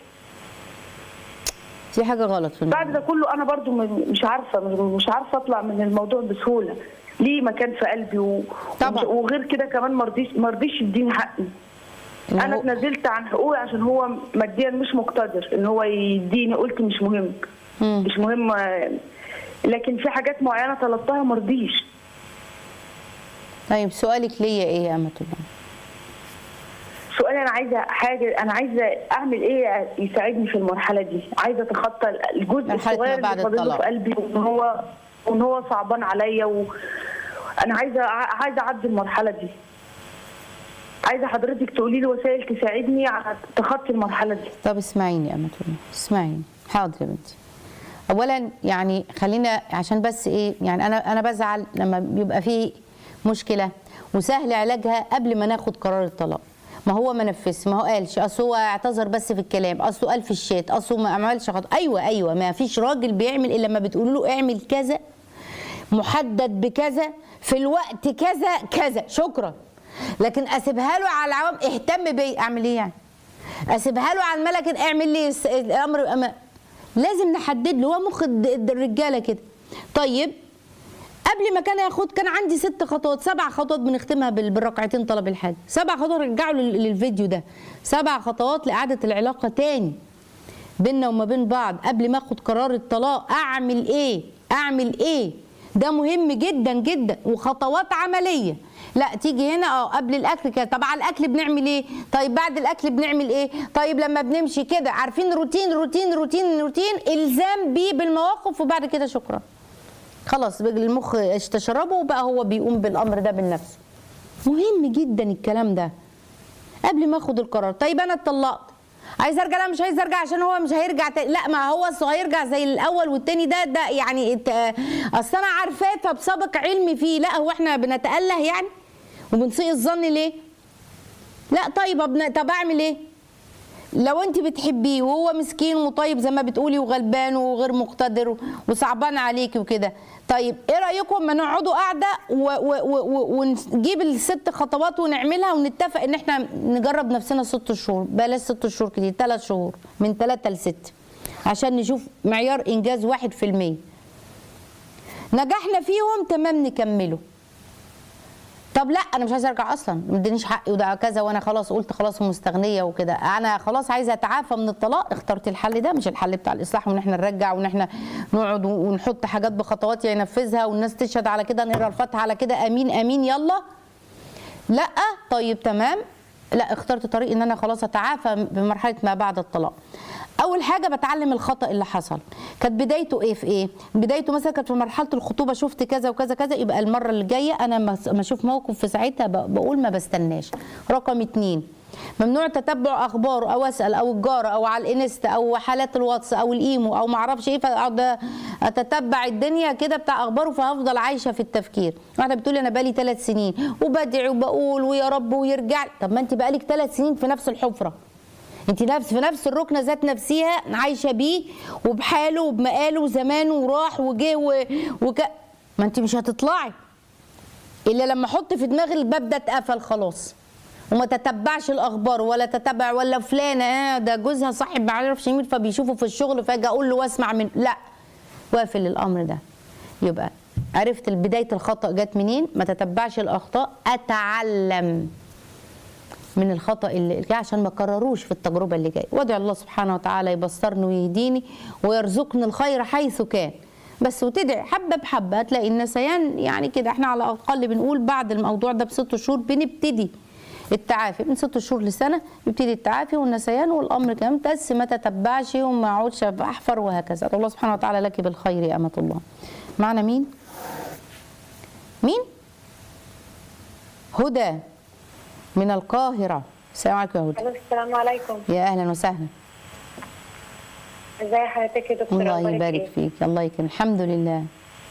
في حاجه غلط في بعد الموضوع ده كله انا برضو م- مش عارفه مش عارفه اطلع من الموضوع بسهوله ليه مكان في قلبي و... طبعا. وغير كده كمان ما رضيش ما رضيش يديني حقي إن انا هو- اتنازلت عن حقوقي عشان هو ماديا مش مقتدر ان هو يديني قلت مش مهم مم. مش مهم آه، لكن في حاجات معينه طلبتها ما رضيش طيب سؤالك ليا ايه يا امه الله سؤالي انا عايزه حاجه انا عايزه اعمل ايه يساعدني في المرحله دي عاجزه اتخطى الجزء مرحلة ما الصغير بعد اللي فاضل له الطلاق. في قلبي وان هو وان هو صعبان عليا و... انا عايزه عايزه اعدي المرحله دي عايزه حضرتك تقولي لي وسائل تساعدني على تخطي المرحله دي طب اسمعيني يا امه الله اسمعيني حاضر يا بنتي اولا يعني خلينا عشان بس ايه يعني انا انا بزعل لما بيبقى في مشكله وسهل علاجها قبل ما ناخد قرار الطلاق ما هو ما نفذش ما هو قالش اصل هو اعتذر بس في الكلام اصله قال في الشات اصله ما عملش خط ايوه ايوه ما فيش راجل بيعمل الا لما بتقولوا له اعمل كذا محدد بكذا في الوقت كذا كذا شكرا لكن اسيبها له على العوام اهتم بي اعمل ايه يعني اسيبها له على الملك اعمل لي الس- الامر يبقى ما- لازم نحدد له هو مخ الد- الد- الرجاله كده طيب قبل ما كان ياخد كان عندي ست خطوات سبع خطوات بنختمها بال- بالركعتين طلب الحاج سبع خطوات رجعوا لل- للفيديو ده سبع خطوات لاعاده العلاقه تاني بيننا وما بين بعض قبل ما اخد قرار الطلاق اعمل ايه اعمل ايه ده مهم جدا جدا وخطوات عمليه لا تيجي هنا اه قبل الاكل كده طب على الاكل بنعمل ايه طيب بعد الاكل بنعمل ايه طيب لما بنمشي كده عارفين روتين روتين روتين روتين الزام بيه بالمواقف وبعد كده شكرا خلاص بقى المخ استشربه وبقى هو بيقوم بالامر ده بنفسه مهم جدا الكلام ده قبل ما اخد القرار طيب انا اتطلقت عايز ارجع لا مش عايز ارجع عشان هو مش هيرجع تاني لا ما هو أصله هيرجع زي الاول والتاني ده ده يعني ات- اصل انا عارفاه فبسابق علمي فيه لا هو احنا بنتاله يعني وبنسيء الظن ليه لا طيب أبن- طب اعمل ايه لو انت بتحبيه وهو مسكين وطيب زي ما بتقولي وغلبان وغير مقتدر وصعبان عليكي وكده طيب ايه رايكم ما نقعدوا قاعده و- و- و- و- ونجيب الست خطوات ونعملها ونتفق ان احنا نجرب نفسنا ست شهور بلاش ست شهور كتير ثلاث شهور من ثلاثه لست عشان نشوف معيار انجاز واحد في المية نجحنا فيهم تمام نكمله طب لا انا مش عايزه ارجع اصلا ما ادانيش حقي وده كذا وانا خلاص قلت خلاص مستغنيه وكده انا خلاص عايزه اتعافى من الطلاق اخترت الحل ده مش الحل بتاع الاصلاح وان احنا نرجع وان احنا نقعد ونحط حاجات بخطوات ينفذها والناس تشهد على كده نقرا الفاتحه على كده امين امين يلا لا طيب تمام لا اخترت طريق ان انا خلاص اتعافى بمرحله ما بعد الطلاق اول حاجه بتعلم الخطا اللي حصل كانت بدايته ايه في ايه بدايته مثلا كانت في مرحله الخطوبه شفت كذا وكذا كذا يبقى المره اللي جايه انا ما ما اشوف موقف في ساعتها ب- بقول ما بستناش رقم اتنين ممنوع تتبع اخباره او اسال او الجاره او على الانستا او حالات الواتس او الايمو او ما اعرفش ايه فاقعد اتتبع الدنيا كده بتاع اخباره فهفضل عايشه في التفكير واحده بتقولي انا بقالي ثلاث سنين وبدعي وبقول ويا رب ويرجع طب ما انت بقالك ثلاث سنين في نفس الحفره انت نفس في نفس الركنه ذات نفسها عايشه بيه وبحاله وبمقاله وزمانه وراح وجه و... وك... ما انت مش هتطلعي الا لما احط في دماغي الباب ده اتقفل خلاص وما تتبعش الاخبار ولا تتبع ولا فلانه آه ده جوزها صاحب ما اعرفش مين فبيشوفه في الشغل فاجي اقول له واسمع من لا واقفل الامر ده يبقى عرفت بدايه الخطا جت منين ما تتبعش الاخطاء اتعلم من الخطا اللي اللي جاي عشان ما كرروش في التجربه اللي جايه وادعو الله سبحانه وتعالى يبصرني ويهديني ويرزقني الخير حيث كان بس وتدعي حبه بحبه هتلاقي النسيان يعني كده احنا على الاقل بنقول بعد الموضوع ده بست شهور بنبتدي التعافي من ست شهور لسنه يبتدي التعافي والنسيان والامر كمان بس ما تتبعش وما اقعدش احفر وهكذا أدعو الله سبحانه وتعالى لك بالخير يا امه الله معنا مين مين هدى من القاهرة السلام عليكم يا هدى ألو، السلام عليكم يا أهلا وسهلا ازي حضرتك يا دكتور الله أخبارك يبارك إيه؟ فيك الله يكرمك الحمد لله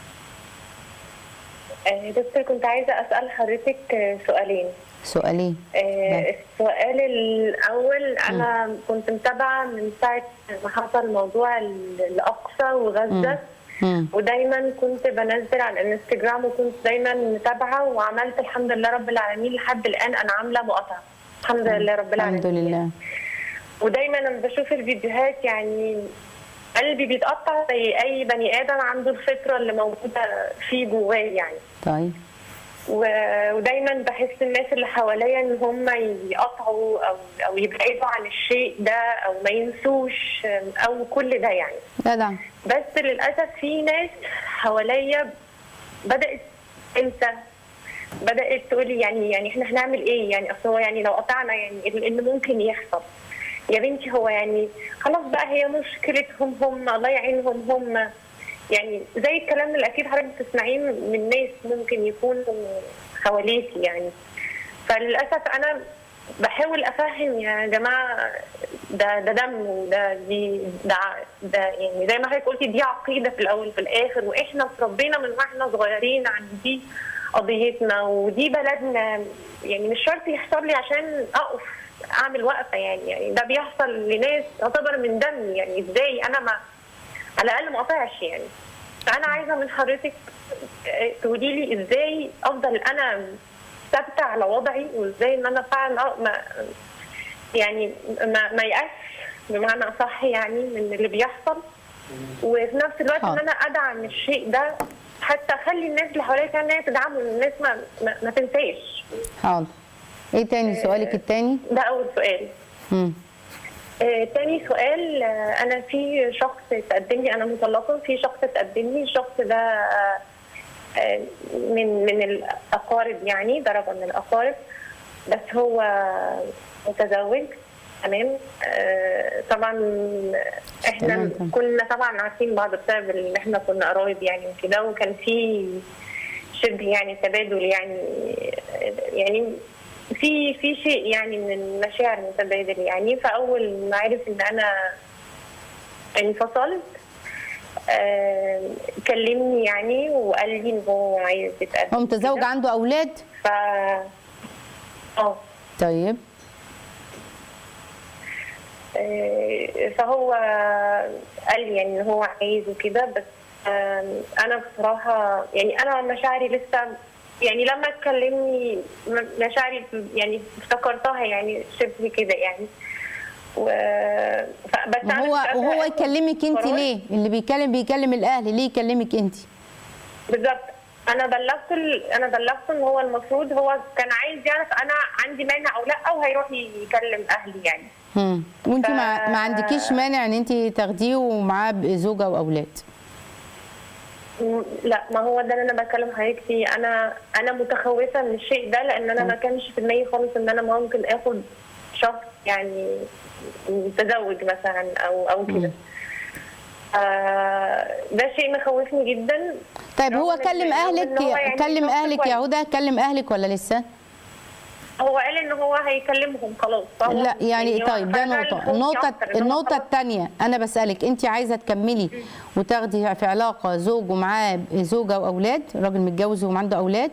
آه، دكتور كنت عايزه اسال حضرتك آه، سؤالين سؤالين آه، السؤال الاول انا كنت متابعه من ساعه ما حصل موضوع ال- الاقصى وغزه مم. ودايما كنت بنزل على الانستجرام وكنت دايما متابعه وعملت الحمد لله رب العالمين لحد الان انا عامله مقاطعه الحمد لله رب العالمين الحمد لله ودايما لما بشوف الفيديوهات يعني قلبي بيتقطع زي اي بني ادم عنده الفطره اللي موجوده فيه جواه يعني طيب و- ودايما بحس الناس اللي حواليا ان هم يقطعوا او او يبعدوا عن الشيء ده او ما ينسوش او كل ده يعني جدع بس للاسف في ناس حواليا بدات تنسى بدات تقول لي يعني يعني احنا هنعمل ايه يعني اصل هو يعني لو قطعنا يعني إيه اللي ممكن يحصل يا بنتي هو يعني خلاص بقى هي مشكلتهم هم الله يعينهم هم يعني زي الكلام اللي اكيد حضرتك بتسمعيه من ناس ممكن يكونوا حواليكي يعني فللاسف انا بحاول افهم يا جماعه ده ده دم وده دي ده ده يعني زي ما حضرتك قلتي دي عقيده في الاول وفي الاخر واحنا اتربينا من واحنا صغيرين عن دي قضيتنا ودي بلدنا يعني مش شرط يحصل لي عشان اقف اعمل وقفه يعني يعني ده بيحصل لناس تعتبر من دمي يعني ازاي انا ما على الاقل ما اقطعش يعني فانا عايزه من حضرتك آه، تقولي لي ازاي افضل انا ثابته على وضعي وازاي ان انا فعلا أ- ما يعني ما ما يأس بمعنى اصح يعني من اللي بيحصل وفي نفس الوقت ان حاضر. انا ادعم الشيء ده حتى اخلي الناس اللي حواليا كمان إن هي تدعمه إن الناس ما ما, ما تنساش حاضر ايه تاني سؤالك التاني ده اول سؤال مم. آه، تاني سؤال آه، انا في شخص تقدم لي انا مطلقه في شخص تقدم لي الشخص ده آه، آه، من من الاقارب يعني درجه من الاقارب بس هو متزوج تمام آه، طبعا احنا تمام، تمام. كنا طبعا عارفين بعض بسبب ان احنا كنا قرايب يعني وكده وكان في شبه يعني تبادل يعني يعني في في شيء يعني من المشاعر متبادل يعني فاول ما عرف ان انا انفصلت آه كلمني يعني وقال لي ان هو عايز يتقدم هو متزوج كده. عنده اولاد ف اه طيب آه، فهو قال لي يعني ان هو عايز وكده بس آم، انا بصراحه يعني انا مشاعري لسه يعني لما تكلمني م- مشاعري يعني افتكرتها يعني شبه كده يعني و ف- بس أنا وهو مش قادرة وهو آخد يكلمك انت قرار. ليه اللي بيكلم بيكلم الاهل ليه يكلمك انت بالظبط انا بلغت ال... انا بلغته ان هو المفروض هو كان عايز يعرف انا عندي مانع او لا وهيروح يكلم اهلي يعني مم. وانت ما, ف- ما عندكيش مانع ان انت تاخديه ومعاه زوجه واولاد م- لا ما هو ده اللي انا بكلم حضرتك فيه انا انا متخوفه من الشيء ده لان انا ما كانش في دماغي خالص ان انا ممكن اخد شخص يعني متزوج مثلا او او كده آه ده شيء مخوفني جدا طيب هو رغم إن- كلم رغم اهلك إن هو يعني كلم شخص اهلك يا كويس. هدى كلم اهلك ولا لسه هو قال ان هو هيكلمهم خلاص فهو لا يعني هو طيب ده فعلا نقطة خوفي النقطة أكتر إن هو النقطة خلاص الثانية أنا بسألك أنت عايزة تكملي وتاخدي في علاقة زوج ومعاه زوجة وأولاد راجل متجوز وعنده أولاد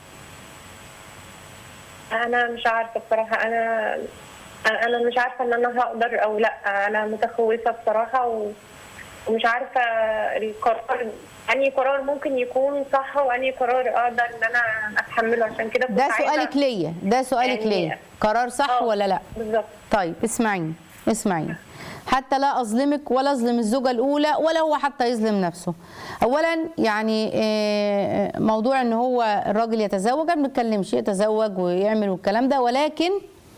انا مش عارفه بصراحه انا انا مش عارفه ان انا هقدر او لا انا متخوفه بصراحه و... ومش عارفه القرار انهي قرار ممكن يكون صح وانهي قرار اقدر ان انا اتحمله عشان كده كنت ده عايزة- سؤالك ليا ده سؤالك يعني- ليا قرار صح آه، ولا لا بالظبط طيب اسمعيني اسمعيني حتى لا اظلمك ولا اظلم الزوجه الاولى ولا هو حتى يظلم نفسه اولا يعني آه، موضوع ان هو الراجل يتزوج أنا ما بنتكلمش يتزوج ويعمل والكلام ده ولكن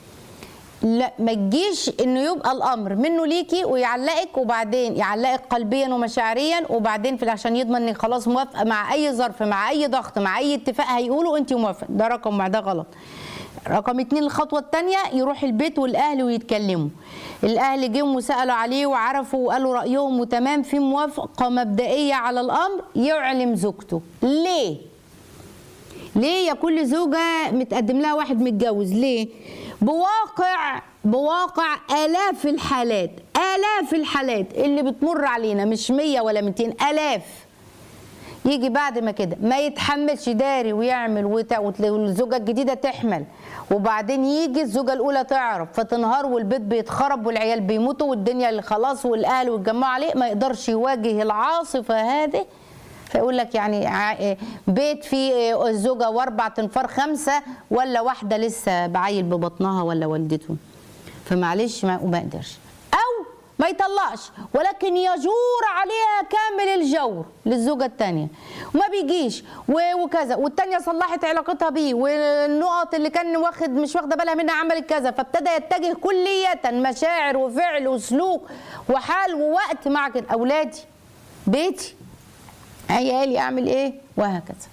لا ما تجيش انه يبقى الامر منه ليكي ويعلقك وبعدين يعلقك قلبيا ومشاعريا وبعدين في عشان يضمن انك خلاص موافقه مع اي ظرف مع اي ضغط مع اي اتفاق هيقوله انت موافقه ده رقم واحد ده غلط رقم اتنين الخطوة التانية يروح البيت والأهل ويتكلموا الأهل جم وسألوا عليه وعرفوا وقالوا رأيهم وتمام في موافقة مبدئية على الأمر يعلم زوجته ليه؟ ليه يا كل زوجة متقدم لها واحد متجوز ليه بواقع بواقع آلاف الحالات آلاف الحالات اللي بتمر علينا مش مية ولا 200 آلاف يجي بعد ما كده ما يتحملش داري ويعمل وت- وت- والزوجة الجديدة تحمل وبعدين يجي الزوجة الأولى تعرف فتنهار والبيت بيتخرب والعيال بيموتوا والدنيا اللي خلاص والأهل ويتجمعوا عليه ما يقدرش يواجه العاصفة هذه فيقول لك يعني ع- بيت فيه الزوجة وأربع تنفار خمسة ولا واحدة لسه بعيل ببطنها ولا والدته فمعلش ما وما يقدرش أو ما يطلقش ولكن يجور عليها كامل الجور للزوجة الثانية وما بيجيش و- وكذا والتانية صلحت علاقتها بيه والنقط اللي كان واخد مش واخدة بالها منها عملت كذا فابتدى يتجه كلية مشاعر وفعل وسلوك وحال ووقت مع كده أولادي بيتي عيالي أعمل إيه وهكذا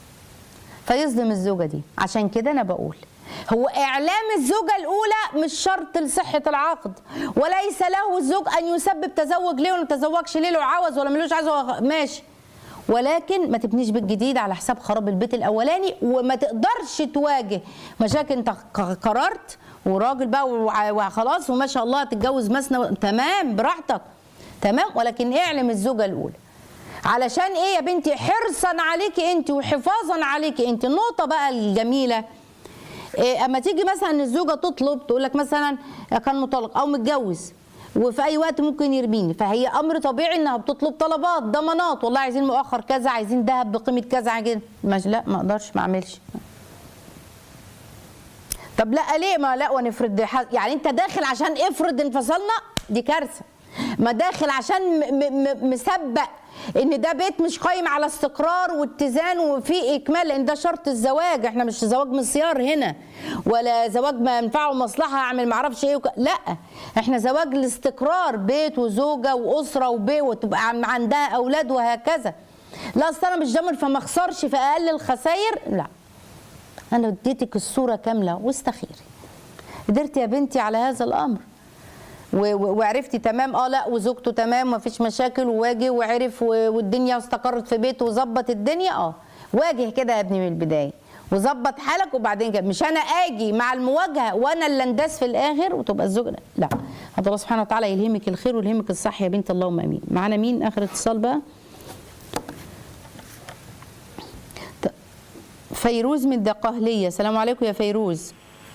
فيظلم الزوجة دي عشان كده أنا بقول هو إعلام الزوجة الأولى مش شرط لصحة العقد وليس له الزوج أن يسبب تزوج ليه ولا ما تزوجش ليه لو عاوز ولا ملوش عاوز هو ماشي ولكن ما تبنيش بيت جديد على حساب خراب البيت الأولاني وما تقدرش تواجه مشاكل أنت ق- قررت وراجل بقى وع- وخلاص وما شاء الله تتجوز مثنى تمام براحتك تمام ولكن اعلم الزوجة الأولى علشان ايه يا بنتي حرصا عليكي انت وحفاظا عليكي انت النقطه بقى الجميله إيه اما تيجي مثلا الزوجه تطلب تقول لك مثلا كان مطلق او متجوز وفي اي وقت ممكن يرميني فهي امر طبيعي انها بتطلب طلبات ضمانات والله عايزين مؤخر كذا عايزين ذهب بقيمه كذا عايزين مش لا ما اقدرش ما اعملش طب لا ليه ما لا ونفرض دي ح- يعني انت داخل عشان افرض انفصلنا دي كارثه ما داخل عشان م- م- م- مسبق ان ده بيت مش قايم على استقرار واتزان وفي اكمال لان ده شرط الزواج احنا مش زواج مسيار هنا ولا زواج ما ينفعه مصلحه اعمل معرفش ايه وك... لا احنا زواج الاستقرار بيت وزوجه واسره وبيت وتبقى عم- عندها اولاد وهكذا لا اصل انا مش ضامن فما اخسرش فاقل الخساير لا انا اديتك الصوره كامله واستخيري قدرت يا بنتي على هذا الامر و- و- وعرفتي تمام اه لا وزوجته تمام مفيش مشاكل وواجه وعرف و- والدنيا استقرت في بيته وظبط الدنيا اه واجه كده يا ابني من البدايه وظبط حالك وبعدين كده مش انا اجي مع المواجهه وانا اللي انداس في الاخر وتبقى الزوجه لا هذا الله سبحانه وتعالى يلهمك الخير ويلهمك الصح يا بنت اللهم امين معانا مين اخر اتصال بقى ط- فيروز من الدقهليه السلام عليكم يا فيروز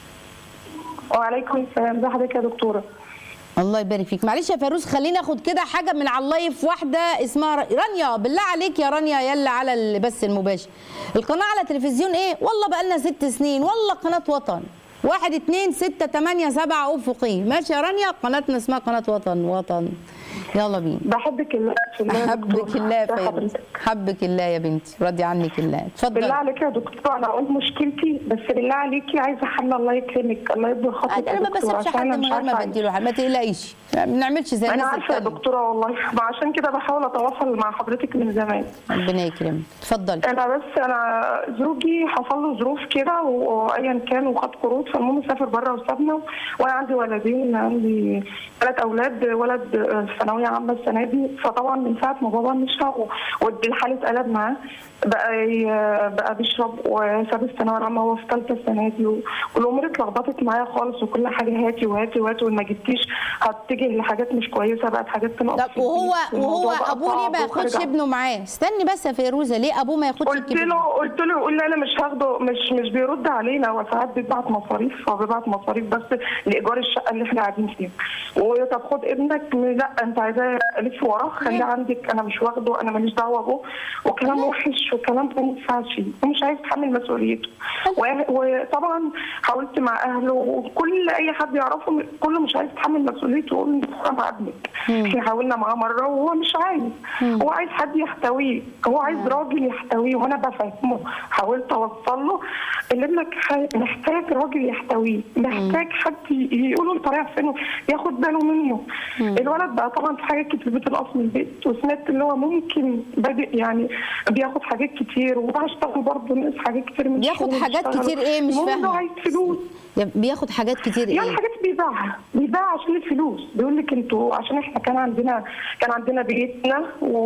وعليكم السلام ازي حضرتك يا دكتوره الله يبارك فيك معلش يا فيروز خلينا ناخد كده حاجه من على اللايف واحده اسمها ر- رانيا بالله عليك يا رانيا يلا على البث المباشر القناه على تلفزيون ايه والله بقى لنا ست سنين والله قناه وطن واحد اتنين ستة تمانية سبعة أفقي ماشي يا رانيا قناتنا اسمها قناة وطن وطن يلا بينا بحبك الله في الله يا حبك دكتورة. الله يا ازي فيروز حضرتك؟ حبك الله يا بنتي راضي عنك الله بالله اتفضل عليك يا دكتوره انا قلت مشكلتي بس بالله عليكي عايزه حل الله يكرمك الله يكبر خاطرك انا يا ما دكتورة، بسيبش عشان حد أنا من مش غير ما عارفة بديله حاجه ما تقلقيش ما بنعملش زي انا الناس عارفه يا التانية دكتوره والله ما عشان كده بحاول اتواصل مع حضرتك من زمان ربنا يكرمك اتفضلي انا بس انا زوجي حصل له ظروف كده وايا كان وخد قروض فالمهم سافر بره وسابنا وانا عندي ولدين عندي ثلاث اولاد ولد في ثانويه عامه السنه دي فطبعا من ساعه ما بابا مشى والحال اتقلب معاه بقى ي- بقى بيشرب وساب الثانويه العامه هو في ثالثه السنه دي و- والامور اتلخبطت معايا خالص وكل حاجه هاتي وهاتي وهاتي وما جبتيش هتتجه لحاجات مش كويسه بقت حاجات تنقص طب في وهو البيت. وهو الموضوع بقى ابوه ليه صعب ما ياخدش وخارج ابنه معاه استني بس يا فيروزه ليه ابوه ما ياخدش قلت الكبير له قلت له يقول لي انا مش هاخده مش مش بيرد علينا هو ساعات بيبعت مصاريف هو بيبعت مصاريف بس لايجار الشقه اللي احنا قاعدين فيها وطب خد ابنك لا انت عايزاه الف وراه خليه عندك انا مش واخده انا ماليش دعوه بيه وكلام وحش وكلام ما ينفعش ومش عايز يتحمل مسؤوليته و- وطبعا حاولت مع اهله وكل اي حد يعرفه كله مش عايز يتحمل مسؤوليته يقول انت مع ابنك احنا حاولنا معاه مره وهو مش عايز هو عايز حد يحتويه هو عايز راجل يحتويه وانا بفهمه حاولت اوصل له ان ابنك ح- محتاج راجل يحتويه محتاج حد ي- يقول له انت رايح فين ياخد باله منه الولد بقى طبعا في حاجات كتير بتنقص من البيت وسمعت اللي هو ممكن بادئ يعني بياخد حاجات كتير وبشتغل برضه ناقص حاجات كتير من بياخد الشغل حاجات بيشتغل. كتير إيه؟ مش المهم فاهمة. إنه عايز فلوس يا- بياخد حاجات كتير يعني ايه حاجات بيبيعها بيبيعها عشان الفلوس بيقول لك انتوا عشان احنا كان عندنا كان عندنا بيتنا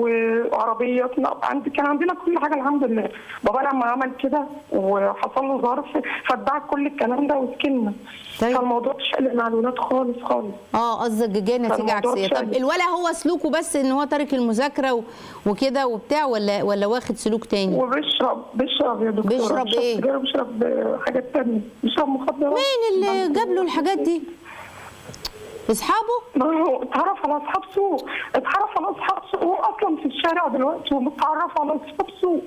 وعربياتنا عند كان عندنا كل حاجه الحمد لله بابا لما عمل كده وحصل له ظرف فاتباع كل الكلام ده وسكننا طيب. فالموضوع اتشقلب مع الولاد خالص خالص اه قصدك جاي نتيجه فالموضوع عكسيه طب اتشقلب. الولا هو سلوكه بس ان هو تارك المذاكره و- وكده وبتاع ولا ولا واخد سلوك تاني وبيشرب بيشرب يا دكتور بيشرب إيه؟ سجاير وبيشرب حاجات تانية بيشرب مخدرات مين اللي جاب له الحاجات دي اصحابه ما هو اتعرف على اصحاب سوق اتعرف على اصحاب سوق هو اصلا في الشارع دلوقتي ومتعرف على اصحاب سوق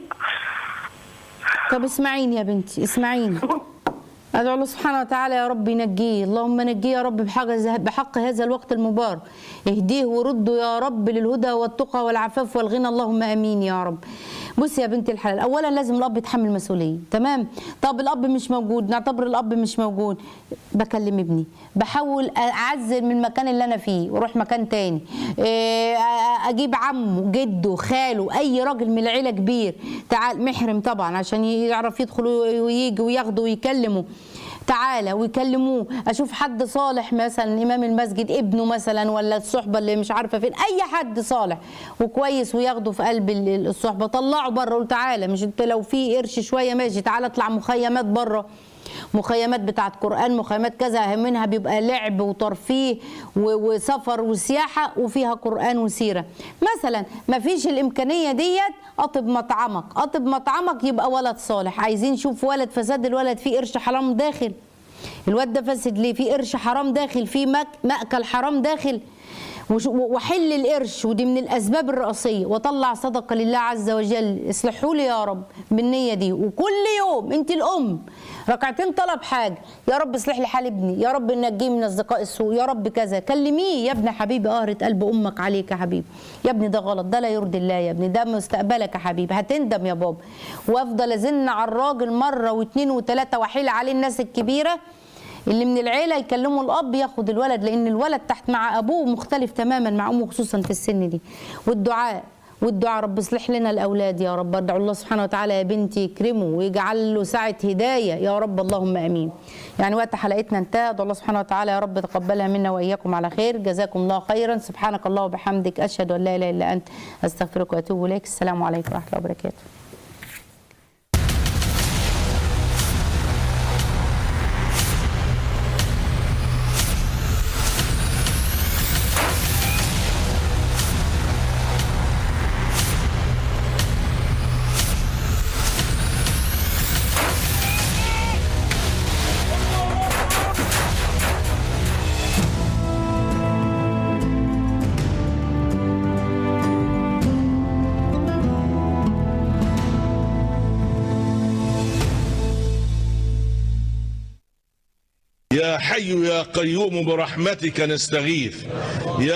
طب اسمعيني يا بنتي اسمعيني ادعو الله سبحانه وتعالى يا رب ينجيه اللهم نجيه يا رب بحق, بحق هذا الوقت المبارك اهديه ورده يا رب للهدى والتقى والعفاف والغنى اللهم امين يا رب بصي يا بنت الحلال اولا لازم الاب يتحمل مسؤوليه تمام طب الاب مش موجود نعتبر الاب مش موجود بكلم ابني بحاول اعزل من المكان اللي انا فيه واروح مكان تاني إيه، اجيب عمه جده خاله اي راجل من العيله كبير تعال محرم طبعا عشان يعرف يدخل ويجي وياخده ويكلمه تعالى ويكلموه اشوف حد صالح مثلا امام المسجد ابنه مثلا ولا الصحبه اللي مش عارفه فين اي حد صالح وكويس وياخده في قلب ال- الصحبه طلعه بره قول تعالى مش انت لو في قرش شويه ماشي تعالى اطلع مخيمات بره مخيمات بتاعت قرآن مخيمات كذا منها بيبقى لعب وترفيه و- وسفر وسياحة وفيها قرآن وسيرة مثلا ما فيش الإمكانية ديت أطب مطعمك أطب مطعمك يبقى ولد صالح عايزين نشوف ولد فساد الولد فيه قرش حرام داخل الواد ده فاسد ليه في قرش حرام داخل في مك... مأكل حرام داخل وش- واحل القرش ودي من الاسباب الرئيسيه واطلع صدقه لله عز وجل اصلحوا لي يا رب بالنيه دي وكل يوم انت الام ركعتين طلب حاجه يا رب اصلح لي حال ابني يا رب نجيه من اصدقاء السوء يا رب كذا كلميه يا ابن حبيبي قهرة قلب امك عليك يا حبيبي يا ابني ده غلط ده لا يرضي الله يا ابني ده مستقبلك يا حبيبي هتندم يا بابا وافضل ازن على الراجل مره واثنين وثلاثه واحيل عليه الناس الكبيره اللي من العيله يكلموا الاب ياخد الولد لان الولد تحت مع ابوه مختلف تماما مع امه خصوصا في السن دي والدعاء والدعاء رب اصلح لنا الاولاد يا رب ادعو الله سبحانه وتعالى يا بنتي يكرمه ويجعل له ساعه هدايه يا رب اللهم امين يعني وقت حلقتنا انتهى ادعو الله سبحانه وتعالى يا رب تقبلها منا واياكم على خير جزاكم الله خيرا سبحانك الله وبحمدك اشهد ان لا اله الا انت استغفرك واتوب اليك السلام عليكم ورحمه الله وبركاته يا حي يا قيوم برحمتك نستغيث يا